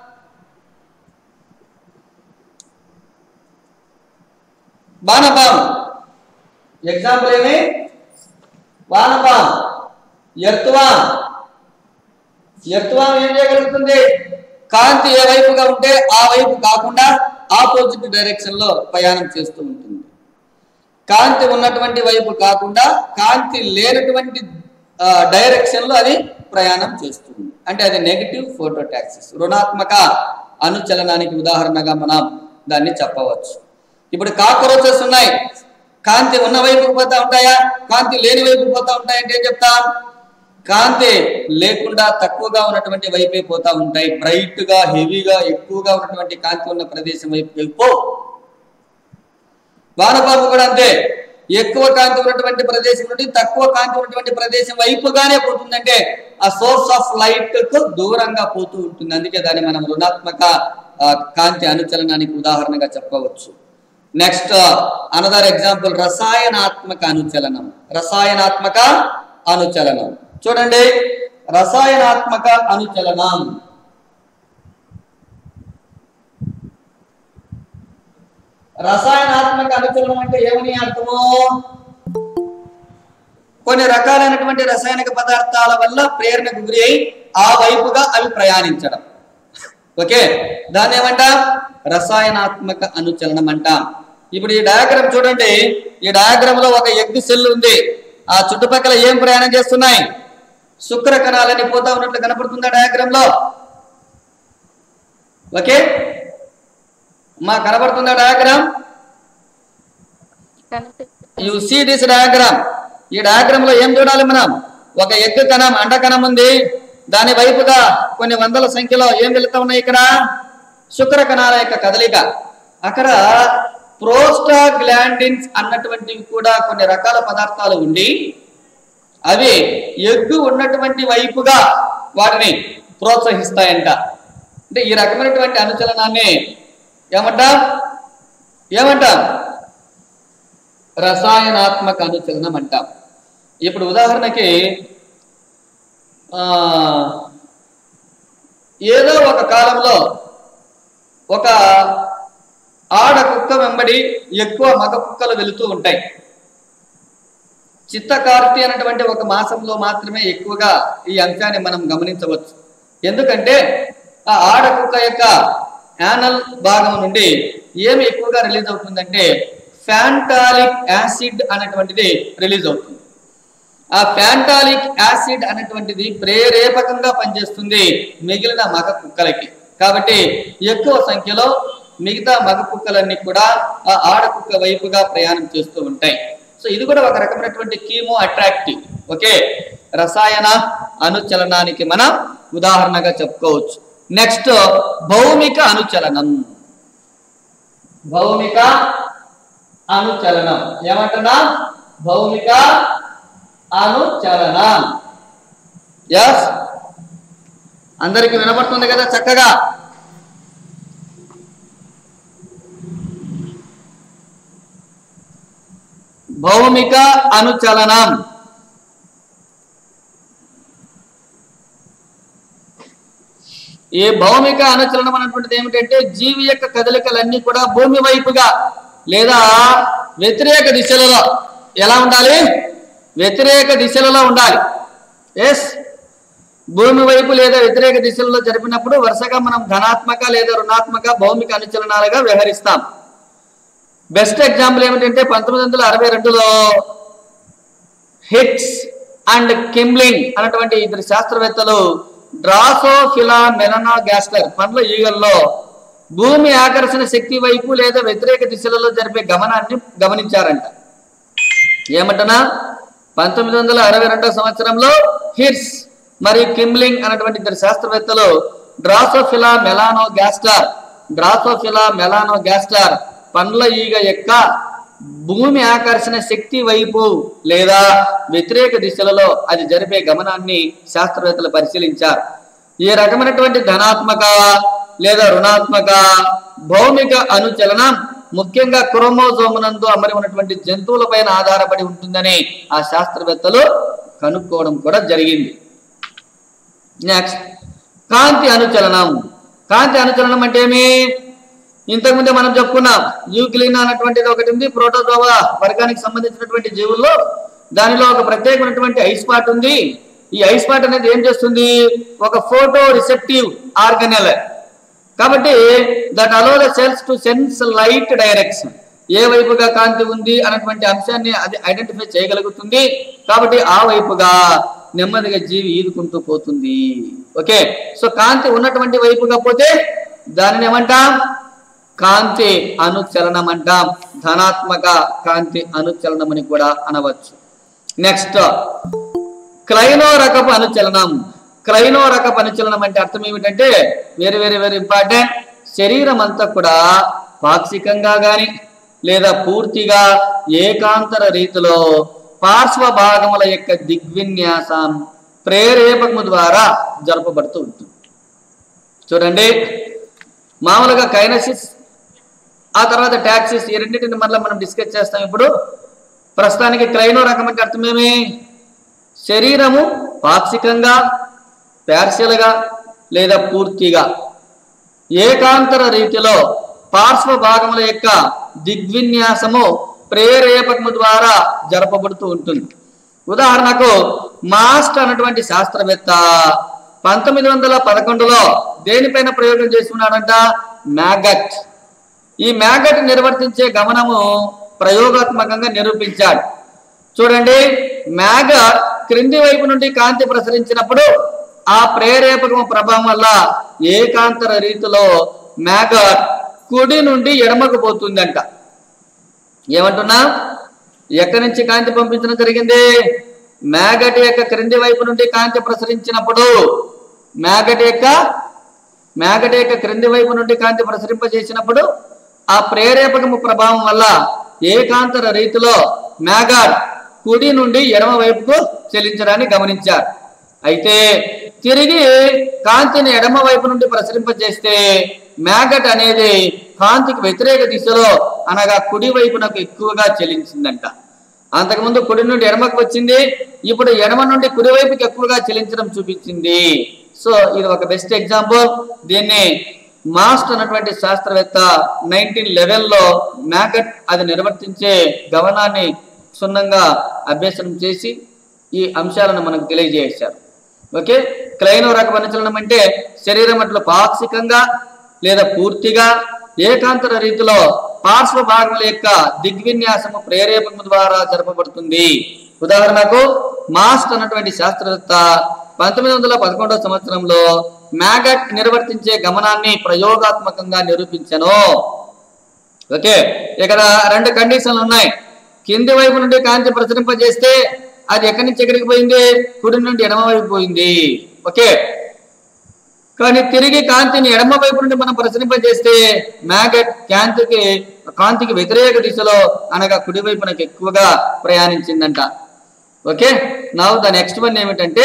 బాణపాం ఎగ్జాంపుల్ ఏమి వానపాం ఎర్తువాం ఎర్తువాం ఏం చేయగలుగుతుంది కాంతి ఏ వైపుగా ఉంటే ఆ వైపు కాకుండా ఆపోజిట్ డైరెక్షన్ లో ప్రయాణం చేస్తూ ఉంటుంది కాంతి ఉన్నటువంటి వైపు కాకుండా కాంతి లేనటువంటి డైరెక్షన్ లో అది ప్రయాణం చేస్తుంది అంటే అది నెగిటివ్ ఫోటో టాక్సిస్ రుణాత్మక అనుచలనానికి ఉదాహరణగా మనం దాన్ని చెప్పవచ్చు ఇప్పుడు కాక్రోచెస్ ఉన్నాయి కాంతి ఉన్న వైపుకు పోతా ఉంటాయా కాంతి లేని వైపు పోతా ఉంటాయంటే ఏం చెప్తాం కాంతి లేకుండా తక్కువగా ఉన్నటువంటి వైపే పోతా ఉంటాయి బ్రైట్ గా హెవీగా ఎక్కువగా ఉన్నటువంటి కాంతి ఉన్న ప్రదేశం వైపు వెళ్ళిపో వానపాము కూడా అంతే ఎక్కువ కాంతి ఉన్నటువంటి ప్రదేశం నుండి తక్కువ కాంతి ఉన్నటువంటి ప్రదేశం వైపుగానే పోతుందంటే ఆ సోర్స్ ఆఫ్ లైట్ కు దూరంగా పోతూ ఉంటుంది అందుకే దాన్ని మనం రుణాత్మక ఆ, కాంతి అనుచలనానికి ఉదాహరణగా చెప్పవచ్చు నెక్స్ట్ అనదర్ ఎగ్జాంపుల్ రసాయనాత్మక అనుచలనం రసాయనాత్మక అనుచలనం చూడండి రసాయనాత్మక అనుచలనం రసాయనాత్మక అనుచలనం అంటే ఏమని అర్థము కొన్ని రకాలైనటువంటి రసాయనిక పదార్థాల వల్ల ప్రేరణకు గురి అయి ఆ వైపుగా అవి ప్రయాణించడం ఓకే దాన్ని ఏమంటాం రసాయనాత్మక అనుచలనం అంటాం ఇప్పుడు ఈ డయాగ్రామ్ చూడండి ఈ డయాగ్రామ్ లో ఒక ఎగ్ సెల్ ఉంది ఆ చుట్టుపక్కల ఏం ప్రయాణం చేస్తున్నాయి శుక్ర కణాలని పోతా ఉన్నట్లు కనపడుతుందా డయాగ్రామ్ లో ఓకే మా కనబడుతుందా diagram you see this diagram ఈ డయాగ్రామ్ లో ఏం చూడాలి మనం ఒక ఎగ్ కణం అండ కణం ఉంది దాని వైపుగా కొన్ని వందల సంఖ్యలో ఏం వెళుతా ఉన్నాయి ఇక్కడ శుక్ర కణాల యొక్క కదలిక అక్కడ ప్రోస్టాగ్లాండిన్స్ అన్నటువంటివి కూడా కొన్ని రకాల పదార్థాలు ఉండి అవి ఎగ్గు ఉన్నటువంటి వైపుగా వాటిని ప్రోత్సహిస్తాయంట అంటే ఈ రకమైనటువంటి అనుచలనాన్ని ఏమంటాం ఏమంటాం రసాయనాత్మక అనుచలనం అంటాం ఇప్పుడు ఉదాహరణకి ఆ, ఏదో ఒక కాలంలో ఒక ఆడ కుక్క వెంబడి ఎక్కువ మగ కుక్కలు వెళుతూ ఉంటాయి చిత్తకార్తి అనేటువంటి ఒక మాసంలో మాత్రమే ఎక్కువగా ఈ అంశాన్ని మనం గమనించవచ్చు ఎందుకంటే ఆ ఆడ కుక్క యొక్క యానల్ భాగం నుండి ఏమి ఎక్కువగా రిలీజ్ అవుతుందంటే ఫ్యాంటాలిక్ యాసిడ్ అనేటువంటిది రిలీజ్ అవుతుంది ఆ ఫ్యాంటాలిక్ యాసిడ్ అనేటువంటిది ప్రేరేపకంగా పనిచేస్తుంది మిగిలిన మగ కుక్కలకి కాబట్టి ఎక్కువ సంఖ్యలో మిగతా మగ కుక్కలన్నీ కూడా ఆ ఆడ కుక్క వైపుగా ప్రయాణం చేస్తూ ఉంటాయి సో ఇది కూడా ఒక రకమైనటువంటి కీమో అట్రాక్టివ్ ఓకే రసాయన అనుచలనానికి మనం ఉదాహరణగా చెప్పుకోవచ్చు నెక్స్ట్ భౌమిక అనుచలనం భౌమిక అనుచలనం ఏమంటున్నా భౌమిక అనుచలనం ఎస్ అందరికి వినపడుతుంది కదా చక్కగా భౌమిక అనుచలనం ఈ భౌమిక అనుచలనం అనేటువంటిది ఏమిటంటే జీవి యొక్క కదలికలన్నీ కూడా భూమి వైపుగా లేదా వ్యతిరేక దిశలలో ఎలా ఉండాలి వ్యతిరేక దిశలలో ఉండాలి ఎస్ భూమి వైపు లేదా వ్యతిరేక దిశలలో జరిపినప్పుడు వరుసగా మనం ధనాత్మక లేదా రుణాత్మక భౌమిక అనుచలనాలుగా వ్యవహరిస్తాం బెస్ట్ ఎగ్జాంపుల్ ఏమిటంటే పంతొమ్మిది వందల అరవై రెండులో హిట్స్ అండ్ కిమ్లింగ్ అన్నటువంటి ఇద్దరు శాస్త్రవేత్తలు డ్రాసోఫిలా మెలనాగాస్టర్ పండ్ల ఈగల్లో భూమి ఆకర్షణ శక్తి వైపు లేదా వ్యతిరేక దిశలలో జరిపే గమనాన్ని గమనించారంట ఏమంటనా పంతొమ్మిది వందల అరవై రెండవ సంవత్సరంలో హిర్స్ మరియు కిమ్లింగ్ అనేటువంటి ఇద్దరు శాస్త్రవేత్తలు డ్రాసోఫిలా మెలానో గ్యాస్టార్ డ్రాసోఫిలా మెలానో గ్యాస్టార్ పండ్ల ఈగ యొక్క భూమి ఆకర్షణ శక్తి వైపు లేదా వ్యతిరేక దిశలలో అది జరిపే గమనాన్ని శాస్త్రవేత్తలు పరిశీలించారు ఈ రకమైనటువంటి ధనాత్మక లేదా రుణాత్మక భౌమిక అనుచలనం ముఖ్యంగా క్రోమోజోమునందు అమరి ఉన్నటువంటి జంతువులపైన ఆధారపడి ఉంటుందని ఆ శాస్త్రవేత్తలు కనుక్కోవడం కూడా జరిగింది నెక్స్ట్ కాంతి అనుచలనం కాంతి అనుచలనం అంటే ఏమి ఇంతకుముందే మనం చెప్పుకున్నాం యూక్లిన్ అనేటువంటిది ఒకటి ఉంది ప్రోటోజోవా వర్గానికి సంబంధించినటువంటి జీవుల్లో దానిలో ఒక ప్రత్యేకమైనటువంటి ఐస్ పాట్ ఉంది ఈ ఐస్ పాట్ అనేది ఏం చేస్తుంది ఒక ఫోటో రిసెప్టివ్ ఆర్గనెల్ కాబట్టి that allow the cells to sense light direction ఏ వైపుగా కాంతి ఉంది అనేటువంటి అంశాన్ని అది ఐడెంటిఫై చేయగలుగుతుంది కాబట్టి ఆ వైపుగా నెమ్మదిగా జీవి ఈదుకుంటూ పోతుంది ఓకే సో కాంతి ఉన్నటువంటి వైపుగా పోతే దానిని ఏమంటాం కాంతి అనుచలనం అంటాం ధనాత్మక కాంతి అనుచలనం అని కూడా అనవచ్చు నెక్స్ట్ క్లైనో రకపు అనుచలనం క్లైనో రకపు అనుచలనం అంటే అర్థం ఏమిటంటే వెరీ వెరీ వెరీ ఇంపార్టెంట్ శరీరం అంతా కూడా పాక్షికంగా గాని లేదా పూర్తిగా ఏకాంతర రీతిలో పార్శ్వ భాగముల యొక్క దిగ్విన్యాసం ప్రేరేపకము ద్వారా జరపబడుతూ ఉంటుంది చూడండి మామూలుగా కైనసిస్ ఆ తర్వాత టాక్సిస్ ఈ రెండింటిని మళ్ళీ మనం డిస్కస్ చేస్తాం ఇప్పుడు ప్రస్తుతానికి క్లైనో రకం అంటే అర్థమేమి శరీరము పాక్షికంగా పార్షియల్గా లేదా పూర్తిగా ఏకాంతర రీతిలో పార్శ్వ భాగముల యొక్క దిగ్విన్యాసము ప్రేరేపకము ద్వారా జరపబడుతూ ఉంటుంది ఉదాహరణకు మాస్ట్ అన్నటువంటి శాస్త్రవేత్త పంతొమ్మిది వందల పదకొండులో దేనిపైన ప్రయోగం చేసుకున్నాడంట మ్యాగట్ ఈ మ్యాగట్ నిర్వర్తించే గమనము ప్రయోగాత్మకంగా నిరూపించాడు చూడండి మ్యాగ క్రింది వైపు నుండి కాంతి ప్రసరించినప్పుడు ఆ ప్రేరేపకము ప్రభావం వల్ల ఏకాంతర రీతిలో మ్యాగట్ కుడి నుండి ఎడమకు పోతుందంట ఏమంటున్నా ఎక్కడి నుంచి కాంతి పంపించడం జరిగింది మ్యాగట్ యొక్క క్రింది వైపు నుండి కాంతి ప్రసరించినప్పుడు మ్యాగట్ యొక్క మ్యాగట్ యొక్క క్రింది వైపు నుండి కాంతి ప్రసరింపజేసినప్పుడు ఆ ప్రేరేపకము ప్రభావం వల్ల ఏకాంతర రీతిలో మ్యాగాడ్ కుడి నుండి ఎడమ వైపుకు చెల్లించడాన్ని గమనించారు అయితే తిరిగి కాంతిని ఎడమ వైపు నుండి ప్రసరింపజేస్తే మ్యాగట్ అనేది కాంతికి వ్యతిరేక దిశలో అనగా కుడి వైపునకు ఎక్కువగా చెల్లించిందంట అంతకుముందు కుడి నుండి ఎడమకు వచ్చింది ఇప్పుడు ఎడమ నుండి కుడి వైపుకి ఎక్కువగా చెల్లించడం చూపించింది సో ఇది ఒక బెస్ట్ ఎగ్జాంపుల్ దీన్ని మాస్ట్ అన్నటువంటి శాస్త్రవేత్త నైన్టీన్ లెవెల్లో మ్యాగట్ అది నిర్వర్తించే గమనాన్ని క్షుణ్ణంగా అభ్యసనం చేసి ఈ అంశాలను మనకు తెలియజేశారు ఓకే క్లైనో రకం అనుచలనం అంటే శరీరం అట్లా పాక్షికంగా లేదా పూర్తిగా ఏకాంతర రీతిలో పార్శ్వ భాగముల యొక్క దిగ్విన్యాసము ప్రేరేపకము ద్వారా జరపబడుతుంది ఉదాహరణకు మాస్ట్ అన్నటువంటి శాస్త్రవేత్త పంతొమ్మిది వందల పదకొండవ సంవత్సరంలో మ్యాగట్ నిర్వర్తించే గమనాన్ని ప్రయోగాత్మకంగా నిరూపించను ఓకే ఇక్కడ రెండు కండిషన్లు ఉన్నాయి కింది వైపు నుండి కాంతి ప్రసరింపజేస్తే అది ఎక్కడి నుంచి ఎక్కడికి పోయింది కుడి నుండి ఎడమ వైపు పోయింది ఓకే కానీ తిరిగి కాంతిని ఎడమ వైపు నుండి మనం ప్రసరింపజేస్తే మ్యాగట్ కాంతికి కాంతికి వ్యతిరేక దిశలో అనగా కుడి వైపునకు ఎక్కువగా ప్రయాణించిందంట ఓకే నా ద నెక్స్ట్ వన్ ఏమిటంటే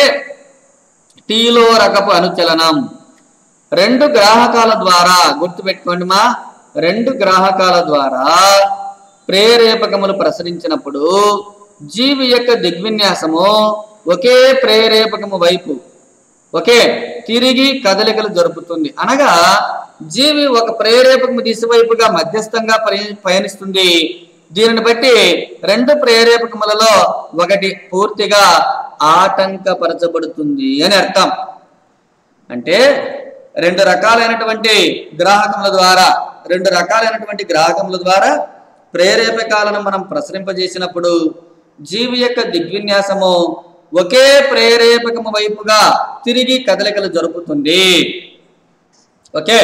టీలో రకపు అనుచలనం రెండు గ్రాహకాల ద్వారా గుర్తుపెట్టుకోండి మా రెండు గ్రాహకాల ద్వారా ప్రేరేపకములు ప్రసరించినప్పుడు జీవి యొక్క దిగ్విన్యాసము ఒకే ప్రేరేపకము వైపు ఓకే తిరిగి కదలికలు జరుపుతుంది అనగా జీవి ఒక ప్రేరేపకము దిశ వైపుగా మధ్యస్థంగా పయ- పయనిస్తుంది దీనిని బట్టి రెండు ప్రేరేపకములలో ఒకటి పూర్తిగా ఆటంకపరచబడుతుంది అని అర్థం అంటే రెండు రకాలైనటువంటి గ్రాహకముల ద్వారా రెండు రకాలైనటువంటి గ్రాహకముల ద్వారా ప్రేరేపకాలను మనం ప్రసరింపజేసినప్పుడు జీవి యొక్క దిగ్విన్యాసము ఒకే ప్రేరేపకము వైపుగా తిరిగి కదలికలు జరుపుతుంది ఓకే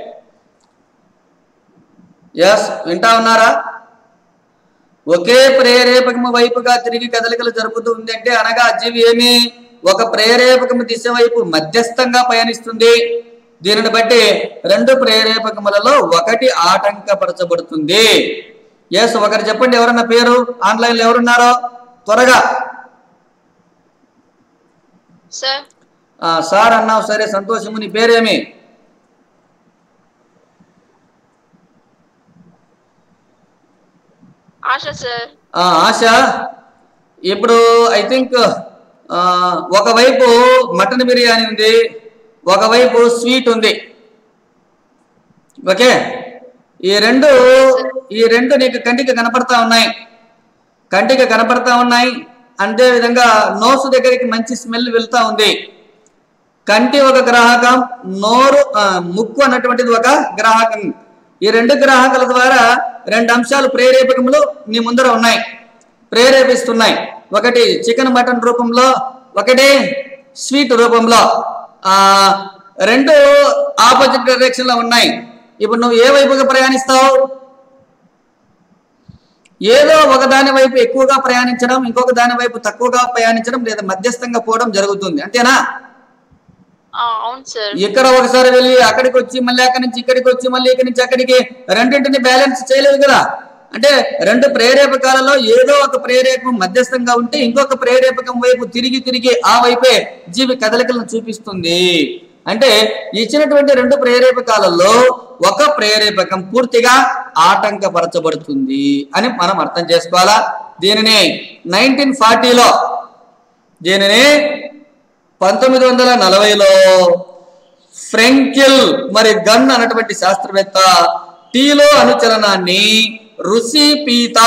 ఎస్ వింటా ఉన్నారా ఒకే ప్రేరేపకము వైపుగా తిరిగి కదలికలు జరుపుతుంది అంటే అనగా జీవి ఏమి ఒక ప్రేరేపకము దిశ వైపు మధ్యస్థంగా పయనిస్తుంది దీనిని బట్టి రెండు ప్రేరేపకములలో ఒకటి ఆటంకపరచబడుతుంది ఎస్ ఒకరు చెప్పండి ఎవరన్నా పేరు ఆన్లైన్ లో ఎవరున్నారో త్వరగా సార్ ఆ, సార్ అన్నావు సరే సంతోషము నీ పేరేమి ఆశ సార్ ఆ, ఆశ ఇప్పుడు ఐ థింక్ ఒకవైపు మటన్ బిర్యానీ ఉంది ఒకవైపు స్వీట్ ఉంది ఓకే ఈ రెండు ఈ రెండు నీకు కంటికి కనపడతా ఉన్నాయి కంటికి కనపడతా ఉన్నాయి అంతే విధంగా నోసు దగ్గరికి మంచి స్మెల్ వెళ్తా ఉంది కంటి ఒక గ్రాహకం నోరు ఆ, ముక్కు అన్నటువంటిది ఒక గ్రాహకం ఈ రెండు గ్రాహకాల ద్వారా రెండు అంశాలు ప్రేరేపకములు నీ ముందర ఉన్నాయి ప్రేరేపిస్తున్నాయి ఒకటి చికెన్ మటన్ రూపంలో ఒకటి స్వీట్ రూపంలో ఆ రెండు ఆపోజిట్ డైరెక్షన్ లో ఉన్నాయి ఇప్పుడు నువ్వు ఏ వైపుగా ప్రయాణిస్తావు ఏదో ఒక దాని వైపు ఎక్కువగా ప్రయాణించడం ఇంకొక దాని వైపు తక్కువగా ప్రయాణించడం లేదా మధ్యస్థంగా పోవడం జరుగుతుంది అంతేనా ఆ, అవును సార్ ఇక్కడ ఒకసారి వెళ్ళి అక్కడికి వచ్చి మళ్ళీ అక్కడి నుంచి ఇక్కడికి వచ్చి మళ్ళీ ఇక్కడి నుంచి అక్కడికి రెండింటిని బ్యాలెన్స్ చేయలేదు కదా అంటే రెండు ప్రేరేపకాలలో ఏదో ఒక ప్రేరేపకం మధ్యస్థంగా ఉంటే ఇంకొక ప్రేరేపకం వైపు తిరిగి తిరిగి ఆ వైపే జీవి కదలికలను చూపిస్తుంది అంటే ఇచ్చినటువంటి రెండు ప్రేరేపకాలలో ఒక ప్రేరేపకం పూర్తిగా ఆటంకపరచబడుతుంది అని మనం అర్థం చేసుకోవాలా దీనిని నైన్టీన్ ఫార్టీలో దీనిని పంతొమ్మిది వందల నలభైలో ఫ్రెంకిల్ మరి గన్ అన్నటువంటి శాస్త్రవేత్త టీలో అనుచలనాన్ని రుసి పీత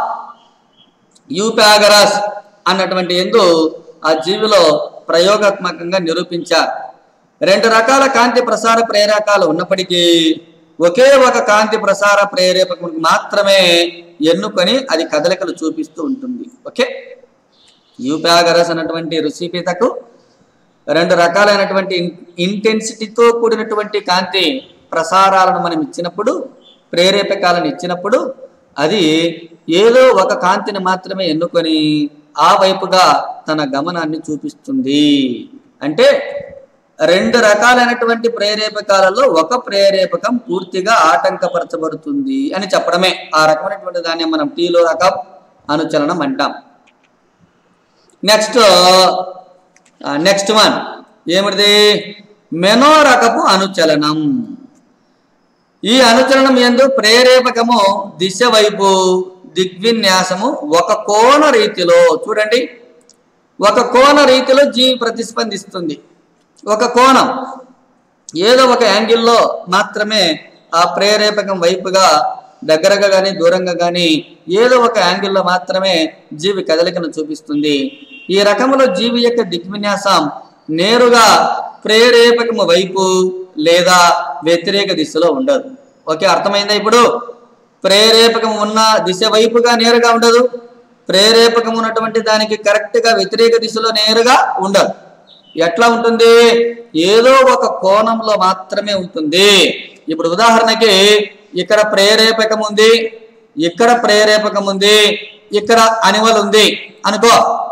యూపాగరస్ అన్నటువంటి ఎందు ఆ జీవిలో ప్రయోగాత్మకంగా నిరూపించారు రెండు రకాల కాంతి ప్రసార ప్రేరకాలు ఉన్నప్పటికీ ఒకే ఒక కాంతి ప్రసార ప్రేరేపకునికి మాత్రమే ఎన్నుకొని అది కదలికలు చూపిస్తూ ఉంటుంది ఓకే యూపాగరస్ అన్నటువంటి ఋషిపీతకు రెండు రకాలైనటువంటి ఇన్- ఇంటెన్సిటీతో కూడినటువంటి కాంతి ప్రసారాలను మనం ఇచ్చినప్పుడు ప్రేరేపకాలను ఇచ్చినప్పుడు అది ఏదో ఒక కాంతిని మాత్రమే ఎన్నుకొని ఆ వైపుగా తన గమనాన్ని చూపిస్తుంది అంటే రెండు రకాలైనటువంటి ప్రేరేపకాలలో ఒక ప్రేరేపకం పూర్తిగా ఆటంకపరచబడుతుంది అని చెప్పడమే ఆ రకమైనటువంటి దాన్ని మనం టీలో రకం అనుచలనం అంటాం నెక్స్ట్ నెక్స్ట్ వన్ ఏమిటిది మెనోరకపు అనుచలనం ఈ అనుచలనం ఎందు ప్రేరేపకము దిశ వైపు దిగ్విన్యాసము ఒక కోణ రీతిలో చూడండి ఒక కోణ రీతిలో జీవి ప్రతిస్పందిస్తుంది ఒక కోణం ఏదో ఒక యాంగిల్లో మాత్రమే ఆ ప్రేరేపకం వైపుగా దగ్గరగా కానీ దూరంగా కానీ ఏదో ఒక యాంగిల్లో మాత్రమే జీవి కదలికను చూపిస్తుంది ఈ రకములో జీవి యొక్క దిగ్విన్యాసం నేరుగా ప్రేరేపకము వైపు లేదా వ్యతిరేక దిశలో ఉండదు ఓకే అర్థమైందా ఇప్పుడు ప్రేరేపకం ఉన్న దిశ వైపుగా నేరుగా ఉండదు ప్రేరేపకం ఉన్నటువంటి దానికి కరెక్ట్ గా వ్యతిరేక దిశలో నేరుగా ఉండదు ఎట్లా ఉంటుంది ఏదో ఒక కోణంలో మాత్రమే ఉంటుంది ఇప్పుడు ఉదాహరణకి ఇక్కడ ప్రేరేపకం ఉంది ఇక్కడ ప్రేరేపకం ఉంది ఇక్కడ అనివల్ ఉంది అనుకో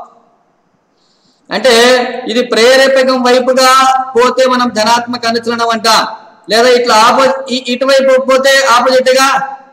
అంటే ఇది ప్రేరేపకం వైపుగా పోతే మనం ధనాత్మక అనుచలనం అంటాం లేదా ఇట్లా ఆపో ఇ- ఇటువైపు పోతే ఆపోజిట్ గా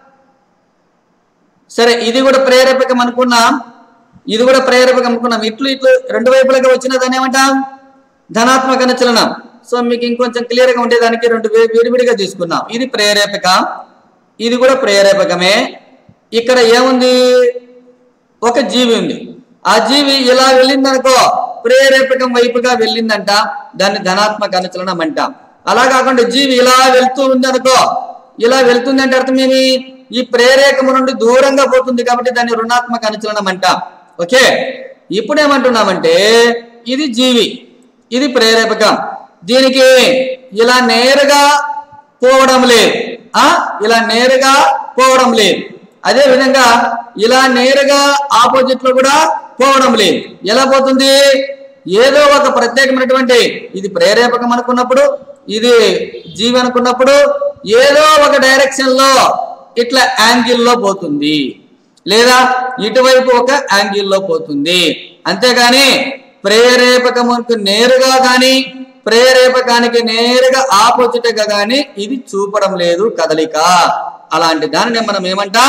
సరే ఇది కూడా ప్రేరేపకం అనుకున్నాం ఇది కూడా ప్రేరేపకం అనుకున్నాం ఇట్లు ఇట్లు రెండు వైపులుగా వచ్చిన దాన్ని ఏమంటాం ధనాత్మక అనుచలనం సో మీకు ఇంకొంచెం క్లియర్ గా ఉండేదానికి రెండు వే- విడివిడిగా తీసుకున్నాం ఇది ప్రేరేపకం ఇది కూడా ప్రేరేపకమే ఇక్కడ ఏముంది ఒక జీవి ఉంది ఆ జీవి ఇలా వెళ్ళిందనుకో ప్రేరేపకం వైపుగా వెళ్ళిందంట దాన్ని ధనాత్మక అనుచలనం అంటాం అలా కాకుండా జీవి ఇలా వెళ్తూ ఉంది అనుకో ఇలా వెళ్తుంది అంటే అర్థం ఏమి ఈ ప్రేరేకము నుండి దూరంగా పోతుంది కాబట్టి దాన్ని రుణాత్మక అనుచలనం అంటాం ఓకే ఇప్పుడు ఏమంటున్నామంటే ఇది జీవి ఇది ప్రేరేపకం దీనికి ఇలా నేరుగా పోవడం లేదు ఆ ఇలా నేరుగా పోవడం లేదు అదే విధంగా ఇలా నేరుగా ఆపోజిట్ లో కూడా పోవడం లేదు ఎలా పోతుంది ఏదో ఒక ప్రత్యేకమైనటువంటి ఇది ప్రేరేపకం అనుకున్నప్పుడు ఇది జీవి అనుకున్నప్పుడు ఏదో ఒక డైరెక్షన్ లో ఇట్లా యాంగిల్ లో పోతుంది లేదా ఇటువైపు ఒక యాంగిల్ లో పోతుంది అంతేగాని ప్రేరేపకముకు నేరుగా గాని ప్రేరేపకానికి నేరుగా ఆపోజిట్ గా గాని ఇది చూపడం లేదు కదలిక అలాంటి దానిని మనం ఏమంటాం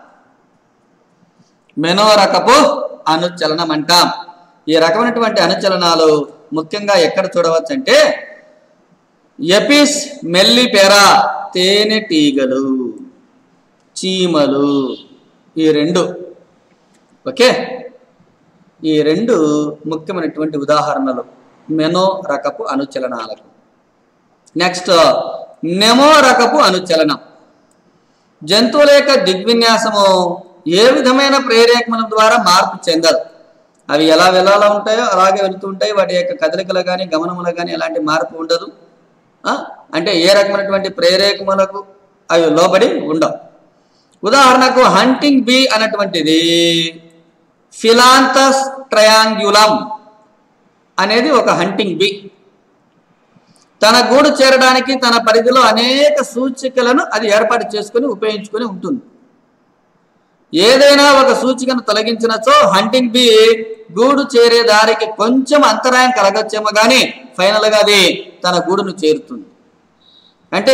మెనోరకపు అనుచలనం అంటాం ఈ రకమైనటువంటి అనుచలనాలు ముఖ్యంగా ఎక్కడ చూడవచ్చు అంటే ఎపిస్ మెల్లిపెరా తేనెటీగలు చీమలు ఈ రెండు ఓకే ఈ రెండు ముఖ్యమైనటువంటి ఉదాహరణలు మెనో రకపు అనుచలనాలకు నెక్స్ట్ నెమో రకపు అనుచలనం జంతువుల యొక్క దిగ్విన్యాసము ఏ విధమైన ప్రేరేపణల ద్వారా మార్పు చెందదు అవి ఎలా వెళ్ళాలా ఉంటాయో అలాగే వెళుతూ ఉంటాయి వాటి యొక్క కదలికలు కానీ గమనములు కానీ ఎలాంటి మార్పు ఉండదు ఆ? అంటే ఏ రకమైనటువంటి ప్రేరేకములకు అవి లోబడి ఉండవు ఉదాహరణకు హంటింగ్ బీ అన్నటువంటిది ఫిలాంతస్ ట్రయాంగ్యులం అనేది ఒక హంటింగ్ బీ తన గూడు చేరడానికి తన పరిధిలో అనేక సూచికలను అది ఏర్పాటు చేసుకుని ఉపయోగించుకొని ఉంటుంది ఏదైనా ఒక సూచికను తొలగించినచో హంటింగ్ బీ గూడు చేరే దారికి కొంచెం అంతరాయం కలగచ్చేమో కానీ ఫైనల్గా అది తన గూడును చేరుతుంది అంటే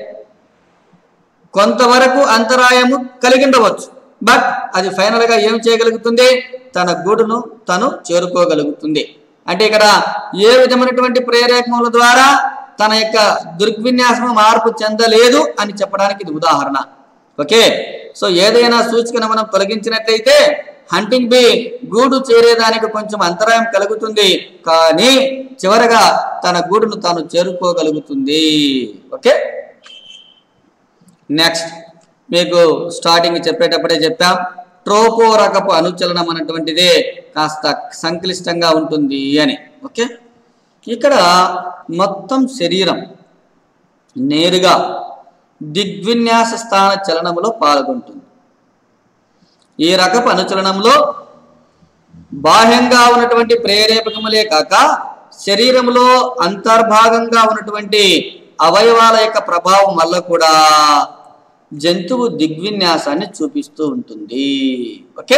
కొంతవరకు అంతరాయము కలిగి ఉండవచ్చు బట్ అది ఫైనల్ గా ఏం చేయగలుగుతుంది తన గూడును తను చేరుకోగలుగుతుంది అంటే ఇక్కడ ఏ విధమైనటువంటి ప్రేరేపముల ద్వారా తన యొక్క దృగ్విన్యాసం మార్పు చెందలేదు అని చెప్పడానికి ఇది ఉదాహరణ ఓకే సో ఏదైనా సూచికను మనం తొలగించినట్లయితే హంటింగ్ బీ గూడు చేరేదానికి కొంచెం అంతరాయం కలుగుతుంది కానీ చివరగా తన గూడును తాను చేరుకోగలుగుతుంది ఓకే నెక్స్ట్ మీకు స్టార్టింగ్ చెప్పేటప్పుడే చెప్పాం ట్రోపో రకపు అనుచలనం అన్నటువంటిదే కాస్త సంక్లిష్టంగా ఉంటుంది అని ఓకే ఇక్కడ మొత్తం శరీరం నేరుగా దిగ్విన్యాస స్థాన చలనములో పాల్గొంటుంది ఈ రకపు అనుచలనంలో బాహ్యంగా ఉన్నటువంటి ప్రేరేపకములే కాక శరీరంలో అంతర్భాగంగా ఉన్నటువంటి అవయవాల యొక్క ప్రభావం వల్ల కూడా జంతువు దిగ్విన్యాసాన్ని చూపిస్తూ ఉంటుంది ఓకే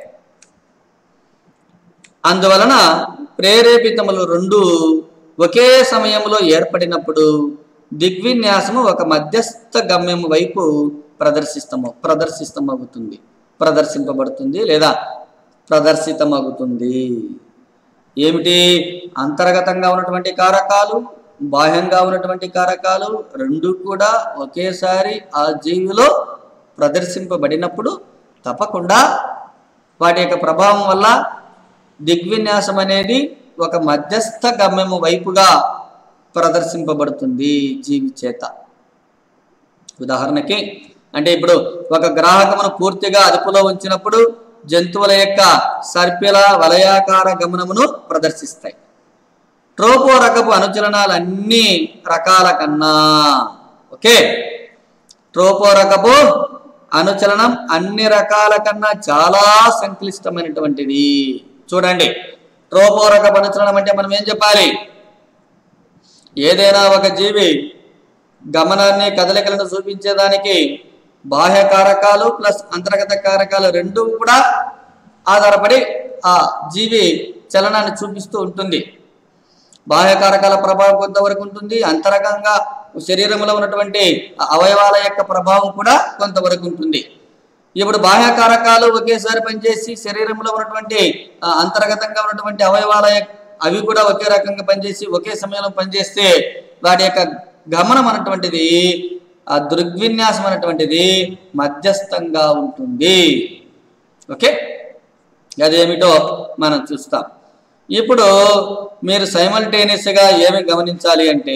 అందువలన ప్రేరేపితములు రెండు ఒకే సమయంలో ఏర్పడినప్పుడు దిగ్విన్యాసము ఒక మధ్యస్థ గమ్యం వైపు ప్రదర్శిస్తము ప్రదర్శిస్తమవుతుంది ప్రదర్శింపబడుతుంది లేదా ప్రదర్శితమవుతుంది ఏమిటి అంతర్గతంగా ఉన్నటువంటి కారకాలు బాహ్యంగా ఉన్నటువంటి కారకాలు రెండు కూడా ఒకేసారి ఆ జీవిలో ప్రదర్శింపబడినప్పుడు తప్పకుండా వాటి యొక్క ప్రభావం వల్ల దిగ్విన్యాసం అనేది ఒక మధ్యస్థ గమ్యము వైపుగా ప్రదర్శింపబడుతుంది జీవి చేత ఉదాహరణకి అంటే ఇప్పుడు ఒక గ్రాహకమును పూర్తిగా అదుపులో ఉంచినప్పుడు జంతువుల యొక్క సర్పిల వలయాకార గమనమును ప్రదర్శిస్తాయి ట్రోపో రకపు అనుచలనాలు అన్ని రకాల కన్నా ఓకే ట్రోపో రకపు అనుచలనం అన్ని రకాల కన్నా చాలా సంక్లిష్టమైనటువంటిది చూడండి ట్రోపో రకపు అనుచలనం అంటే మనం ఏం చెప్పాలి ఏదైనా ఒక జీవి గమనాన్ని కదలికలను చూపించేదానికి బాహ్య కారకాలు ప్లస్ అంతర్గత కారకాలు రెండు కూడా ఆధారపడి ఆ జీవి చలనాన్ని చూపిస్తూ ఉంటుంది బాహ్య కారకాల ప్రభావం కొంతవరకు ఉంటుంది అంతరంగంగా శరీరంలో ఉన్నటువంటి అవయవాల యొక్క ప్రభావం కూడా కొంతవరకు ఉంటుంది ఇప్పుడు బాహ్య కారకాలు ఒకేసారి పనిచేసి శరీరంలో ఉన్నటువంటి ఆ, అంతర్గతంగా ఉన్నటువంటి అవయవాల యొక్క- అవి కూడా ఒకే రకంగా పనిచేసి ఒకే సమయంలో పనిచేస్తే వాటి యొక్క గమనం అన్నటువంటిది ఆ దృగ్విన్యాసం అనేటువంటిది మధ్యస్థంగా ఉంటుంది ఓకే అదేమిటో మనం చూస్తాం ఇప్పుడు మీరు సైమల్టేనియస్గా ఏమి గమనించాలి అంటే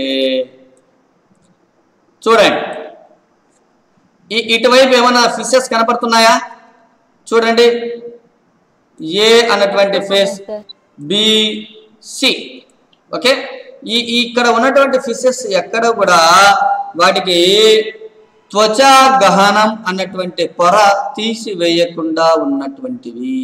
చూడండి ఈ ఇటువైపు ఏమైనా ఫిషెస్ కనపడుతున్నాయా చూడండి ఏ అన్నటువంటి ఫేస్ బి సి ఓకే ఈ ఈ ఇక్కడ ఉన్నటువంటి ఫిషెస్ ఎక్కడ కూడా వాటికి త్వచా గహనం అన్నటువంటి పొర తీసివేయకుండా ఉన్నటువంటివి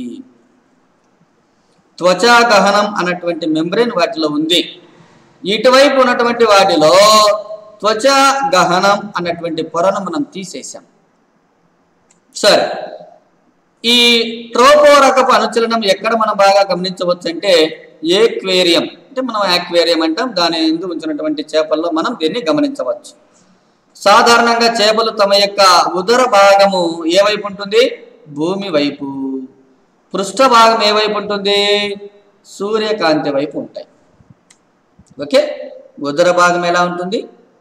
త్వచా గహనం అన్నటువంటి మెంబ్రెయిన్ వాటిలో ఉంది ఇటువైపు ఉన్నటువంటి వాటిలో త్వచా గహనం అన్నటువంటి పొరను మనం తీసేసాం సరే ఈ ట్రోపో రకపు అనుచలనం ఎక్కడ మనం బాగా గమనించవచ్చు అంటే ఏక్వేరియం అంటే మనం యాక్వేరియం అంటాం దాని ఎందు ఉంచినటువంటి చేపల్లో మనం దీన్ని గమనించవచ్చు సాధారణంగా చేపలు తమ యొక్క ఉదర భాగము ఏ వైపు ఉంటుంది భూమి వైపు పృష్ఠ భాగం ఏ వైపు ఉంటుంది సూర్యకాంతి వైపు ఉంటాయి ఓకే ఉదర భాగం ఎలా ఉంటుంది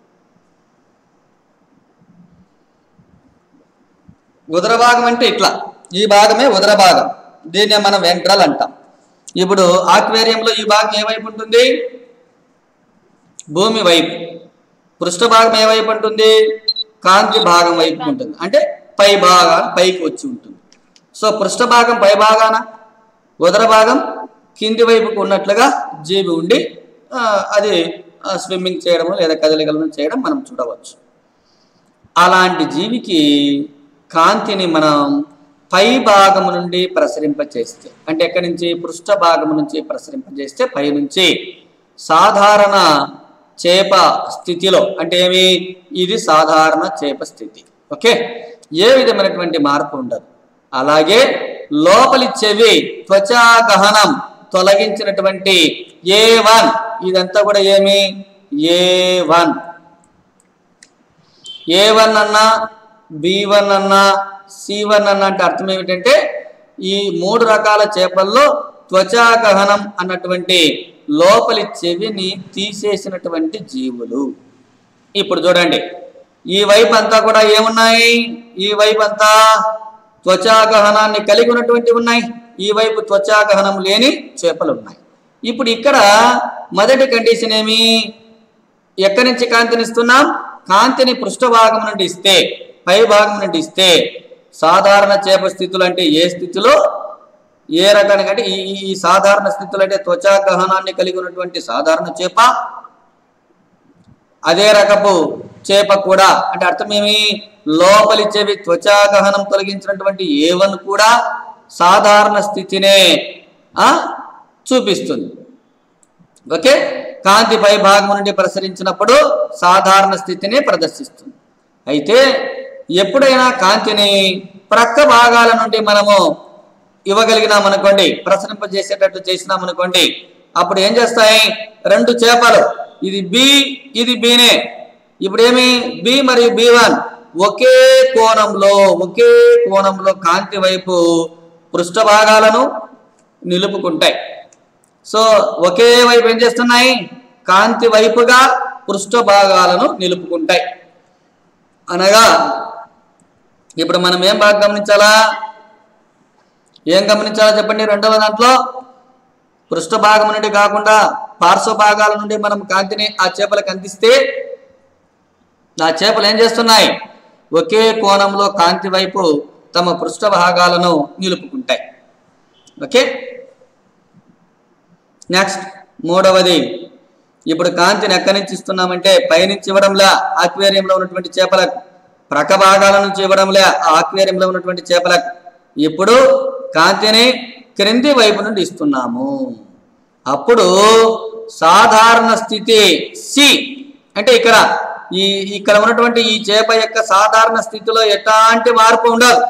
ఉదర భాగం అంటే ఇట్లా ఈ భాగమే ఉదర భాగం దీన్నే మనం వెంట్రల్ అంటాం ఇప్పుడు ఆక్వేరియంలో ఈ భాగం ఏ వైపు ఉంటుంది భూమి వైపు పృష్ఠ భాగం ఏ వైపు ఉంటుంది కాంతి భాగం వైపు ఉంటుంది అంటే పై భాగం పైకి వచ్చి ఉంటుంది సో పృష్ఠ భాగం పై భాగాన ఉదర భాగం కింది వైపుకు ఉన్నట్లుగా జీవి ఉండి ఆ, అది స్విమ్మింగ్ చేయడం లేదా కదలికలను చేయడం మనం చూడవచ్చు అలాంటి జీవికి కాంతిని మనం పై భాగము నుండి ప్రసరింపచేస్తే అంటే ఎక్కడి నుంచి పృష్ఠ భాగము నుంచి ప్రసరింపజేస్తే పై నుంచి సాధారణ చేప స్థితిలో అంటే ఏమి ఇది సాధారణ చేప స్థితి ఓకే ఏ విధమైనటువంటి మార్పు ఉండదు అలాగే లోపలి చెవి త్వచా గహనం తొలగించినటువంటి ఏ వన్ ఇదంతా కూడా ఏమి ఏ వన్ ఏ వన్ అన్నా బి వన్ అన్నా సి వన్ అన్న అంటే అర్థం ఏమిటంటే ఈ మూడు రకాల చేపల్లో త్వచా గహనం అన్నటువంటి లోపలి చెవిని తీసేసినటువంటి జీవులు ఇప్పుడు చూడండి ఈ వైపు అంతా కూడా ఏమున్నాయి ఈ వైపు అంతా త్వచాగహనాన్ని కలిగి ఉన్నటువంటి ఉన్నాయి ఈ వైపు త్వచాగహనం లేని చేపలు ఉన్నాయి ఇప్పుడు ఇక్కడ మొదటి కండిషన్ ఏమి ఎక్కడి నుంచి కాంతిని ఇస్తున్నాం కాంతిని పృష్ఠభాగం నుండి ఇస్తే పై భాగం నుండి ఇస్తే సాధారణ చేప స్థితులు అంటే ఏ స్థితిలో ఏ రకానికి అంటే ఈ ఈ- ఈ సాధారణ స్థితులు అంటే త్వచా గహనాన్ని కలిగి ఉన్నటువంటి సాధారణ చేప అదే రకపు చేప కూడా అంటే అర్థం ఏమి లోపలి చెవి త్వచా గహనం తొలగించినటువంటి ఏవన్ కూడా సాధారణ స్థితినే ఆ చూపిస్తుంది ఓకే కాంతి పై భాగం నుండి ప్రసరించినప్పుడు సాధారణ స్థితిని ప్రదర్శిస్తుంది అయితే ఎప్పుడైనా కాంతిని ప్రక్క భాగాల నుండి మనము ఇవ్వగలిగినాం అనుకోండి ప్రసరింపజేసేటట్టు చేసినాం అనుకోండి అప్పుడు ఏం చేస్తాయి రెండు చేపలు ఇది బి ఇది బీనే ఇప్పుడు ఏమి బి మరియు బి వన్ ఒకే కోణంలో ఒకే కోణంలో కాంతి వైపు పృష్ఠ భాగాలను నిలుపుకుంటాయి సో ఒకే వైపు ఏం చేస్తున్నాయి కాంతి వైపుగా పృష్ఠ భాగాలను నిలుపుకుంటాయి అనగా ఇప్పుడు మనం ఏం బాగా గమనించాలా ఏం గమనించాలో చెప్పండి రెండవ దాంట్లో పృష్ఠ భాగం నుండి కాకుండా పార్శ్వ భాగాల నుండి మనం కాంతిని ఆ చేపలకు అందిస్తే ఆ చేపలు ఏం చేస్తున్నాయి ఒకే కోణంలో కాంతి వైపు తమ పృష్ఠ భాగాలను నిలుపుకుంటాయి ఓకే నెక్స్ట్ మూడవది ఇప్పుడు కాంతిని ఎక్కడి నుంచి ఇస్తున్నామంటే పైనుంచి ఇవ్వడంలా ఆక్వేరియంలో ఉన్నటువంటి చేపలకు ప్రక్క భాగాల నుంచి ఇవ్వడంలే ఆ ఆక్వేరియంలో ఉన్నటువంటి చేపలకు ఇప్పుడు కాంతిని క్రింది వైపు నుండి ఇస్తున్నాము అప్పుడు సాధారణ స్థితి సి అంటే ఇక్కడ ఈ ఇక్కడ ఉన్నటువంటి ఈ చేప యొక్క సాధారణ స్థితిలో ఎట్లాంటి మార్పు ఉండదు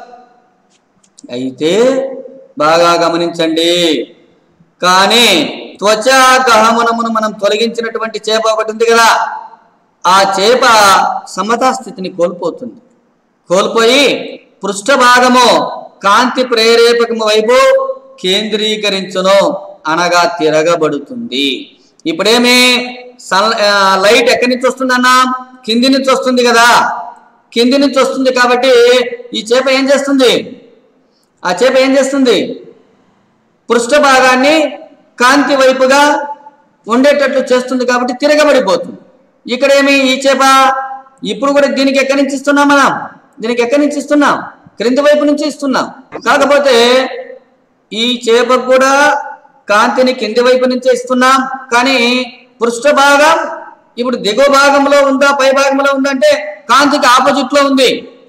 అయితే బాగా గమనించండి కానీ త్వచా గహమనమును మనం తొలగించినటువంటి చేప ఒకటి ఉంది కదా ఆ చేప సమతా స్థితిని కోల్పోతుంది కోల్పోయి పృష్ఠ భాగము కాంతి ప్రేరేపకము వైపు కేంద్రీకరించును అనగా తిరగబడుతుంది ఇప్పుడేమి సన్ ఆ, లైట్ ఎక్కడి నుంచి వస్తుంది అన్నా కింది నుంచి వస్తుంది కదా కింది నుంచి వస్తుంది కాబట్టి ఈ చేప ఏం చేస్తుంది ఆ చేప ఏం చేస్తుంది పృష్ఠ భాగాన్ని కాంతి వైపుగా ఉండేటట్లు చేస్తుంది కాబట్టి తిరగబడిపోతుంది ఇక్కడ ఏమి ఈ చేప ఇప్పుడు కూడా దీనికి ఎక్కడి నుంచి ఇస్తున్నాం మనం దీనికి ఎక్కడి నుంచి ఇస్తున్నాం క్రింది వైపు నుంచి ఇస్తున్నాం కాకపోతే ఈ చేపకు కూడా కాంతిని కింది వైపు నుంచే ఇస్తున్నాం కానీ పృష్ఠ భాగం ఇప్పుడు దిగువ భాగంలో ఉందా పై భాగంలో ఉందా అంటే కాంతికి ఆపోజిట్ లో ఉంది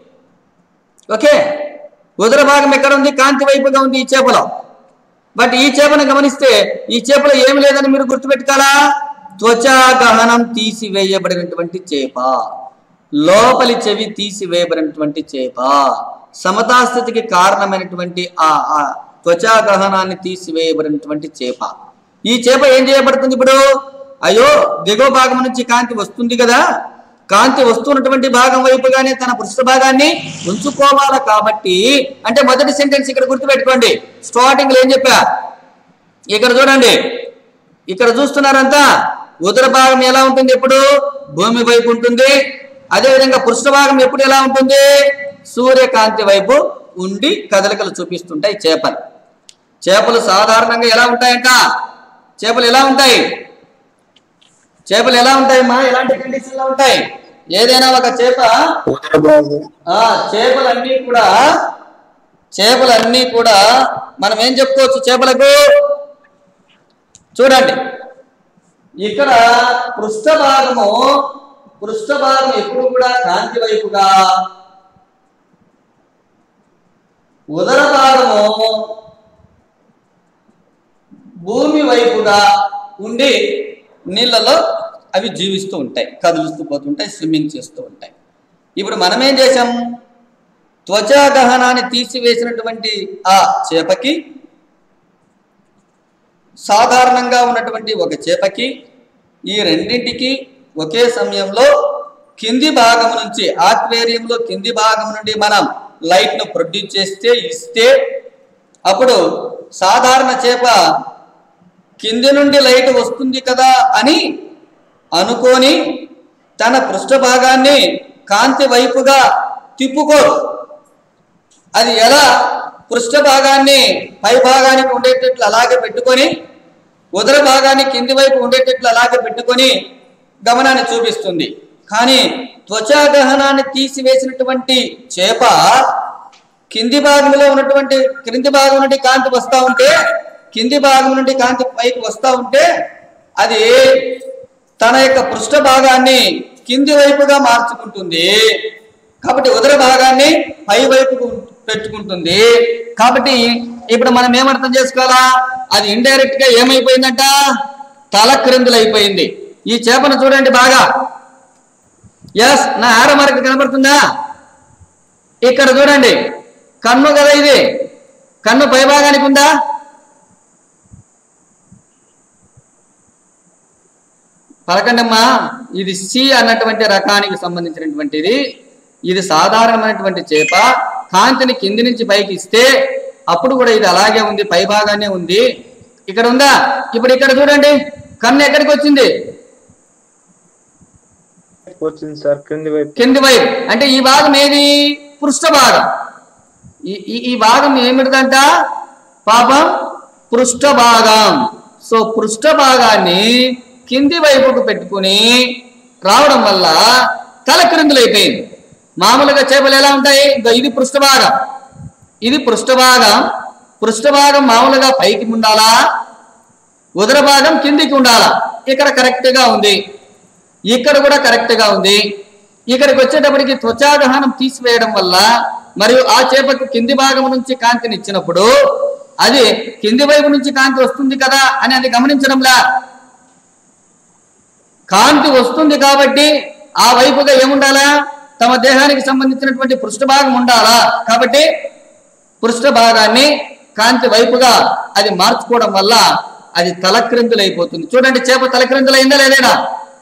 ఓకే ఉదర భాగం ఎక్కడ ఉంది కాంతి వైపుగా ఉంది ఈ చేపలో బట్ ఈ చేపను గమనిస్తే ఈ చేపలో ఏమి లేదని మీరు గుర్తుపెట్టుకోవాలా త్వచా గహనం తీసివేయబడినటువంటి చేప లోపలి చెవి తీసివేయబడినటువంటి చేప సమతాస్థితికి కారణమైనటువంటి ఆ ఆ త్వచా గహనాన్ని తీసివేయబడినటువంటి చేప ఈ చేప ఏం చేయబడుతుంది ఇప్పుడు అయ్యో దిగువ భాగం నుంచి కాంతి వస్తుంది కదా కాంతి వస్తున్నటువంటి భాగం వైపుగానే తన పృష్ఠ భాగాన్ని ఉంచుకోవాలి కాబట్టి అంటే మొదటి సెంటెన్స్ ఇక్కడ గుర్తుపెట్టుకోండి స్టార్టింగ్ లో ఏం చెప్పా ఇక్కడ చూడండి ఇక్కడ చూస్తున్నారంతా ఉదర భాగం ఎలా ఉంటుంది ఎప్పుడు భూమి వైపు ఉంటుంది అదే విధంగా పృష్ఠ భాగం ఎప్పుడు ఎలా ఉంటుంది సూర్యకాంతి వైపు ఉండి కదలికలు చూపిస్తుంటాయి చేపలు చేపలు సాధారణంగా ఎలా ఉంటాయంట చేపలు ఎలా ఉంటాయి చేపలు ఎలా ఉంటాయి మా ఎలాంటి కండిషన్ లో ఉంటాయి ఏదైనా ఒక చేప ఉదర భాగం ఆ చేపలన్నీ కూడా చేపలన్నీ కూడా మనం ఏం చెప్పుకోవచ్చు చేపలకు చూడండి ఇక్కడ పృష్ఠ భాగము పృష్ఠ భాగం ఎప్పుడు కూడా కాంతి వైపుగా ఉదర భాగము భూమి వైపుగా ఉండి నీళ్ళలో అవి జీవిస్తూ ఉంటాయి కదులుస్తూ పోతుంటాయి స్విమ్మింగ్ చేస్తూ ఉంటాయి ఇప్పుడు మనం ఏం చేసాం త్వచా దహనాన్ని తీసివేసినటువంటి ఆ చేపకి సాధారణంగా ఉన్నటువంటి ఒక చేపకి ఈ రెండింటికి ఒకే సమయంలో కింది భాగం నుంచి ఆక్వేరియంలో కింది భాగం నుండి మనం లైట్ ను ప్రొడ్యూస్ చేస్తే ఇస్తే అప్పుడు సాధారణ చేప కింది నుండి లైట్ వస్తుంది కదా అని అనుకొని తన పృష్ఠ భాగాన్ని కాంతి వైపుగా తిప్పుకోరు అది ఎలా పృష్ఠ భాగాన్ని పై భాగానికి ఉండేటట్లు అలాగే పెట్టుకొని ఉదర భాగాన్ని కింది వైపు ఉండేటట్లు అలాగే పెట్టుకొని గమనాన్ని చూపిస్తుంది కానీ త్వచా దహనాన్ని తీసివేసినటువంటి చేప కింది భాగంలో ఉన్నటువంటి క్రింది భాగం నుండి కాంతి వస్తూ ఉంటే కింది భాగం నుండి కాంతి పైకి వస్తూ ఉంటే అది తన యొక్క పృష్ఠ భాగాన్ని కింది వైపుగా మార్చుకుంటుంది కాబట్టి ఉదర భాగాన్ని పై వైపుకు పెట్టుకుంటుంది కాబట్టి ఇప్పుడు మనం ఏమర్థం చేసుకోవాలా అది ఇండైరెక్ట్ గా ఏమైపోయిందంట తల క్రిందులైపోయింది ఈ చేపను చూడండి బాగా ఎస్ నా ఆరో మార్క్ కనబడుతుందా ఇక్కడ చూడండి కన్ను కదా ఇది కన్ను పైభాగానికి ఉందా పలకండమ్మా ఇది సి అన్నటువంటి రకానికి సంబంధించినటువంటిది ఇది సాధారణమైనటువంటి చేప కాంతిని కింది నుంచి పైకి ఇస్తే అప్పుడు కూడా ఇది అలాగే ఉంది పై భాగానే ఉంది ఇక్కడ ఉందా ఇప్పుడు ఇక్కడ చూడండి కన్ను ఎక్కడికి వచ్చింది వచ్చింది సార్ క్రింది వైపు కింది వైపు అంటే ఈ భాగం ఏది పృష్ఠ భాగం ఈ ఈ- ఈ భాగం ఏమిటిదంట పాపం పృష్ఠ భాగం సో పృష్ఠ భాగాన్ని కింది వైపుకు పెట్టుకుని రావడం వల్ల తల క్రిందులైపోయింది మామూలుగా చేపలు ఎలా ఉంటాయి ఇదో ఇది పృష్ఠ భాగం ఇది పృష్ఠ భాగం పృష్ఠ భాగం మామూలుగా పైకి ఉండాలా ఉదర భాగం కిందికి ఉండాలా ఇక్కడ కరెక్ట్ గా ఉంది ఇక్కడ కూడా కరెక్ట్ గా ఉంది ఇక్కడికి వచ్చేటప్పటికి త్వచాదహనం తీసివేయడం వల్ల మరియు ఆ చేపకు కింది భాగం నుంచి కాంతిని ఇచ్చినప్పుడు అది కింది వైపు నుంచి కాంతి వస్తుంది కదా అని అది గమనించడంలా కాంతి వస్తుంది కాబట్టి ఆ వైపుగా ఏముండాలా తమ దేహానికి సంబంధించినటువంటి పృష్ఠ భాగం ఉండాలా కాబట్టి పృష్ఠ భాగాన్ని కాంతి వైపుగా అది మార్చుకోవడం వల్ల అది తలక్రిందులైపోతుంది చూడండి చేప తలక్రిందులైందా లేదేనా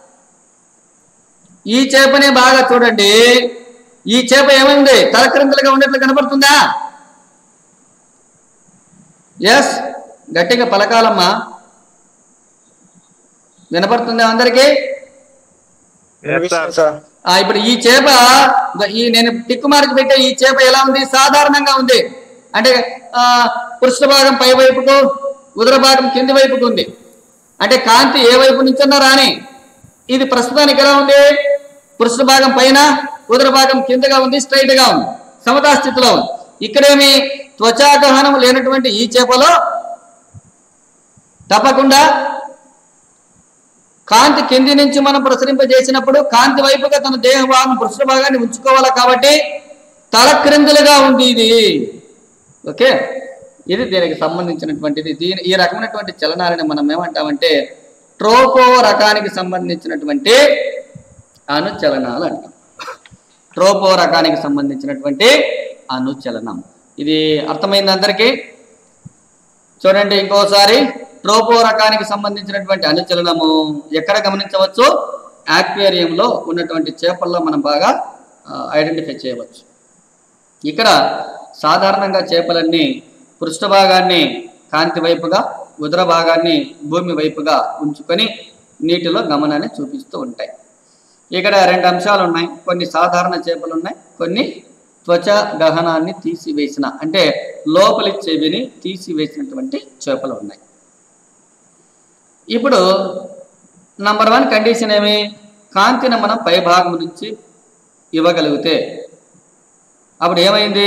ఈ చేపనే బాగా చూడండి ఈ చేప ఏమైంది తలక్రిందులుగా ఉండేట్లు కనబడుతుందా ఎస్ గట్టిగా పలకాలమ్మా వినపడుతుందా అందరికీ వినిపిస్తుంది సార్ ఆ ఇప్పుడు ఈ చేప ఈ నేను టిక్కు మార్క్ పెట్టే ఈ చేప ఎలా ఉంది సాధారణంగా ఉంది అంటే ఆ పృష్ఠ భాగం పై వైపుకు ఉదర భాగం కింది వైపుకు ఉంది అంటే కాంతి ఏ వైపు నుంచన్నా రాని ఇది ప్రస్తుతానికి ఎలా ఉంది పృష్ఠ భాగం పైన ఉదర భాగం కిందగా ఉంది స్ట్రైట్ గా ఉంది సమతా స్థితిలో ఉంది ఇక్కడేమి త్వచాగహనం లేనటువంటి ఈ చేపలో తప్పకుండా కాంతి కింది నుంచి మనం ప్రసరింపజేసినప్పుడు కాంతి వైపుగా తన దేహ భాగం పృష్ఠ భాగాన్ని ఉంచుకోవాలి కాబట్టి తల క్రిందులుగా ఉంది ఇది ఓకే ఇది దీనికి సంబంధించినటువంటిది దీని ఈ రకమైనటువంటి చలనాలని మనం ఏమంటామంటే ట్రోపో రకానికి సంబంధించినటువంటి అనుచలనాలు అంటాం ట్రోపో రకానికి సంబంధించినటువంటి అనుచలనం ఇది అర్థమైంది అందరికీ చూడండి ఇంకోసారి ట్రోపో రకానికి సంబంధించినటువంటి అనుచలనము ఎక్కడ గమనించవచ్చు ఆక్వేరియంలో ఉన్నటువంటి చేపల్లో మనం బాగా ఐడెంటిఫై చేయవచ్చు ఇక్కడ సాధారణంగా చేపలన్నీ పృష్ఠ భాగాన్ని కాంతి వైపుగా ఉదర భాగాన్ని భూమి వైపుగా ఉంచుకొని నీటిలో గమనాన్ని చూపిస్తూ ఉంటాయి ఇక్కడ రెండు అంశాలు ఉన్నాయి కొన్ని సాధారణ చేపలు ఉన్నాయి కొన్ని త్వచ గహనాన్ని తీసివేసిన అంటే లోపలి చెవిని తీసివేసినటువంటి చేపలు ఉన్నాయి ఇప్పుడు నంబర్ వన్ కండిషన్ ఏమి కాంతిని మనం పై భాగం నుంచి ఇవ్వగలిగితే అప్పుడు ఏమైంది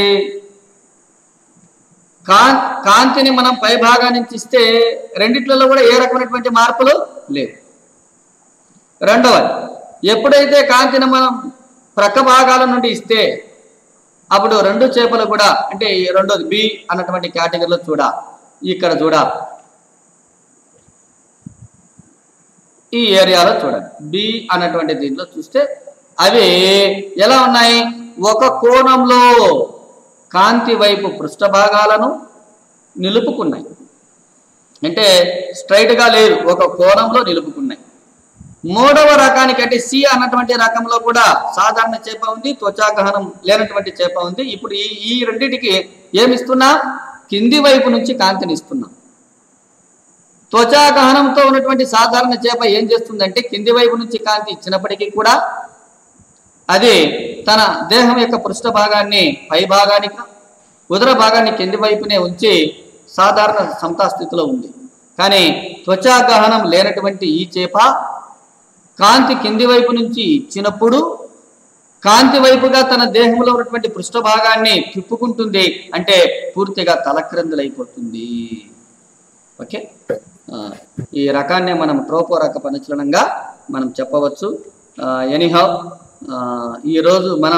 కా కాంతిని మనం పై భాగం నుంచి ఇస్తే రెండిట్లలో కూడా ఏ రకమైనటువంటి మార్పులు లేవు రెండవది ఎప్పుడైతే కాంతిని మనం ప్రక్క భాగాల నుండి ఇస్తే అప్పుడు రెండు చేపలు కూడా అంటే ఈ రెండోది బి అన్నటువంటి కేటగిరీలో చూడ ఇక్కడ చూడ ఈ ఏరియాలో చూడండి బి అన్నటువంటి దీంట్లో చూస్తే అవి ఎలా ఉన్నాయి ఒక కోణంలో కాంతి వైపు పృష్ఠ భాగాలను నిలుపుకున్నాయి అంటే straight గా లేదు ఒక కోణంలో నిలుపుకున్నాయి మూడవ రకానికి అంటే సి అన్నటువంటి రకంలో కూడా సాధారణ చేప ఉంది త్వచాగహనం లేనటువంటి చేప ఉంది ఇప్పుడు ఈ ఈ రెండింటికి ఏమి ఇస్తున్నా కింది వైపు నుంచి కాంతిని ఇస్తున్నాం త్వచాగహనంతో ఉన్నటువంటి సాధారణ చేప ఏం చేస్తుందంటే కింది వైపు నుంచి కాంతి ఇచ్చినప్పటికీ కూడా అది తన దేహం యొక్క పృష్ఠ భాగాన్ని పై భాగానికి ఉదర భాగాన్ని కింది వైపునే ఉంచి సాధారణ సమతా స్థితిలో ఉంది కానీ త్వచాగహనం లేనటువంటి ఈ చేప కాంతి కింది వైపు నుంచి ఇచ్చినప్పుడు కాంతి వైపుగా తన దేహంలో ఉన్నటువంటి పృష్ఠ భాగాన్ని తిప్పుకుంటుంది అంటే పూర్తిగా తలక్రిందులైపోతుంది ఓకే ఆ, ఈ రకాన్నే మనం ట్రోపో రక పనుచలనంగా మనం చెప్పవచ్చు ఎనీహౌ ఈరోజు మనం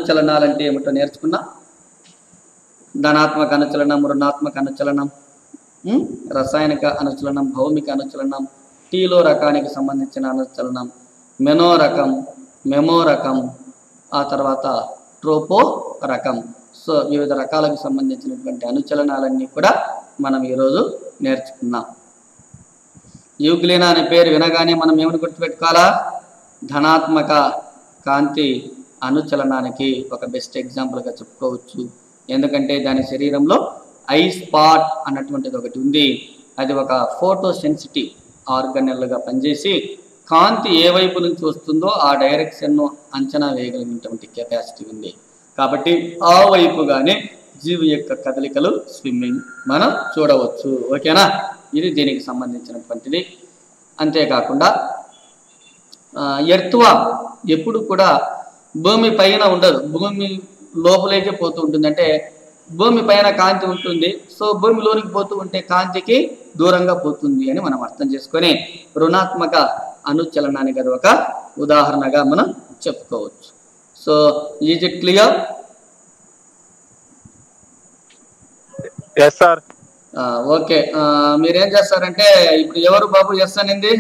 అనుచలనాలంటే ఏమిటో నేర్చుకున్నాం ధనాత్మక అనుచలనం రుణాత్మక అనుచలనం ఉమ్, రసాయనిక అనుచలనం భౌమిక అనుచలనం టీలో రకానికి సంబంధించిన అనుచలనం మెనో రకం మెమో రకం ఆ తర్వాత ట్రోపో రకం సో వివిధ రకాలకు సంబంధించినటువంటి అనుచలనాలన్నీ కూడా మనం ఈరోజు నేర్చుకున్నాం యూగ్లినా అనే పేరు వినగానే మనం ఏమని గుర్తుపెట్టుకోవాలా ధనాత్మక కాంతి అనుచలనానికి ఒక బెస్ట్ ఎగ్జాంపుల్గా చెప్పుకోవచ్చు ఎందుకంటే దాని శరీరంలో ఐ స్పాట్ అన్నటువంటిది ఒకటి ఉంది అది ఒక ఫోటో సెన్సిటివ్ ఆర్గనెల్గా పనిచేసి కాంతి ఏ వైపు నుంచి వస్తుందో ఆ డైరెక్షన్ను అంచనా వేయగలిగినటువంటి కెపాసిటీ ఉంది కాబట్టి ఆ వైపుగానే జీవి యొక్క కదలికలు స్విమ్మింగ్ మనం చూడవచ్చు ఓకేనా ఇది దీనికి సంబంధించినటువంటిది అంతేకాకుండా ఆ, ఎర్త్వా ఎప్పుడు కూడా భూమి పైన ఉండదు భూమి లోపలికే పోతూ ఉంటుంది అంటే భూమి పైన కాంతి ఉంటుంది సో భూమిలోనికి పోతూ ఉంటే కాంతికి దూరంగా పోతుంది అని మనం అర్థం చేసుకొని రుణాత్మక అనుచలనానికి అది ఒక ఉదాహరణగా మనం చెప్పుకోవచ్చు so is it clear yes sir okay ఆ, మీరేం చేస్తారంటే ఇప్పుడు ఎవరు బాబు ఎస్ అనింది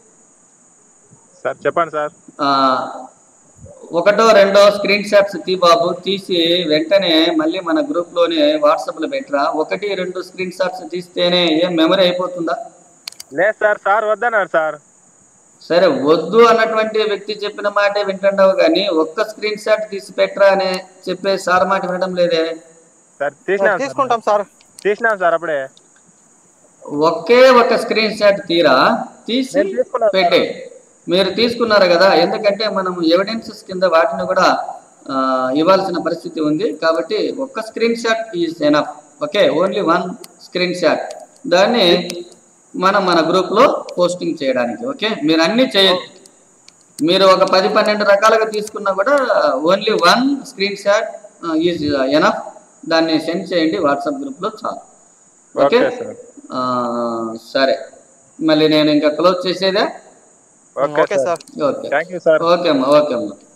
సార్ చెప్పండి సార్ ఆ, ఒకటో రెండో స్క్రీన్ షాట్స్ తీ బాబు తీసి వెంటనే మళ్ళీ మన గ్రూప్ లోనే వాట్సాప్ లో పెట్టరా ఒకటి రెండు స్క్రీన్ షాట్స్ తీస్తేనే ఏం మెమరీ అయిపోతుందా లేదు సార్ సార్ వద్దన్నారు సార్ సరే వద్దు అన్నటువంటి వ్యక్తి చెప్పిన మాటే వింటుండవు కానీ ఒక్క స్క్రీన్ షాట్ తీసి పెట్టరా అని చెప్పే సార్ మాట వినడం లేదే సార్ తీసినాం తీసుకుంటాం సార్ తీసినాం సార్ అప్పుడే ఒకే ఒక స్క్రీన్ షాట్ తీరా తీసి నేను తీసుకున్నాను సార్. పెట్టే మీరు తీసుకున్నారు కదా ఎందుకంటే మనం ఎవిడెన్సెస్ కింద వాటిని కూడా ఆ, ఇవ్వాల్సిన పరిస్థితి ఉంది కాబట్టి ఒక్క screenshot is enough okay only one screenshot దాన్ని మనం మన గ్రూప్ లో పోస్టింగ్ చేయడానికి ఓకే మీరు అన్ని చేయొచ్చు మీరు ఒక పది పన్నెండు రకాలుగా తీసుకున్నా కూడా only one screenshot is enough దాన్ని సెండ్ చేయండి వాట్సాప్ గ్రూప్ లో చాలు ఓకే ఓకే సార్ ఆ, సరే మళ్ళీ నేను ఇంకా క్లోజ్ చేసేదా okay okay sir sir okay thank you sir okay అమ్మా ఓకే అమ్మా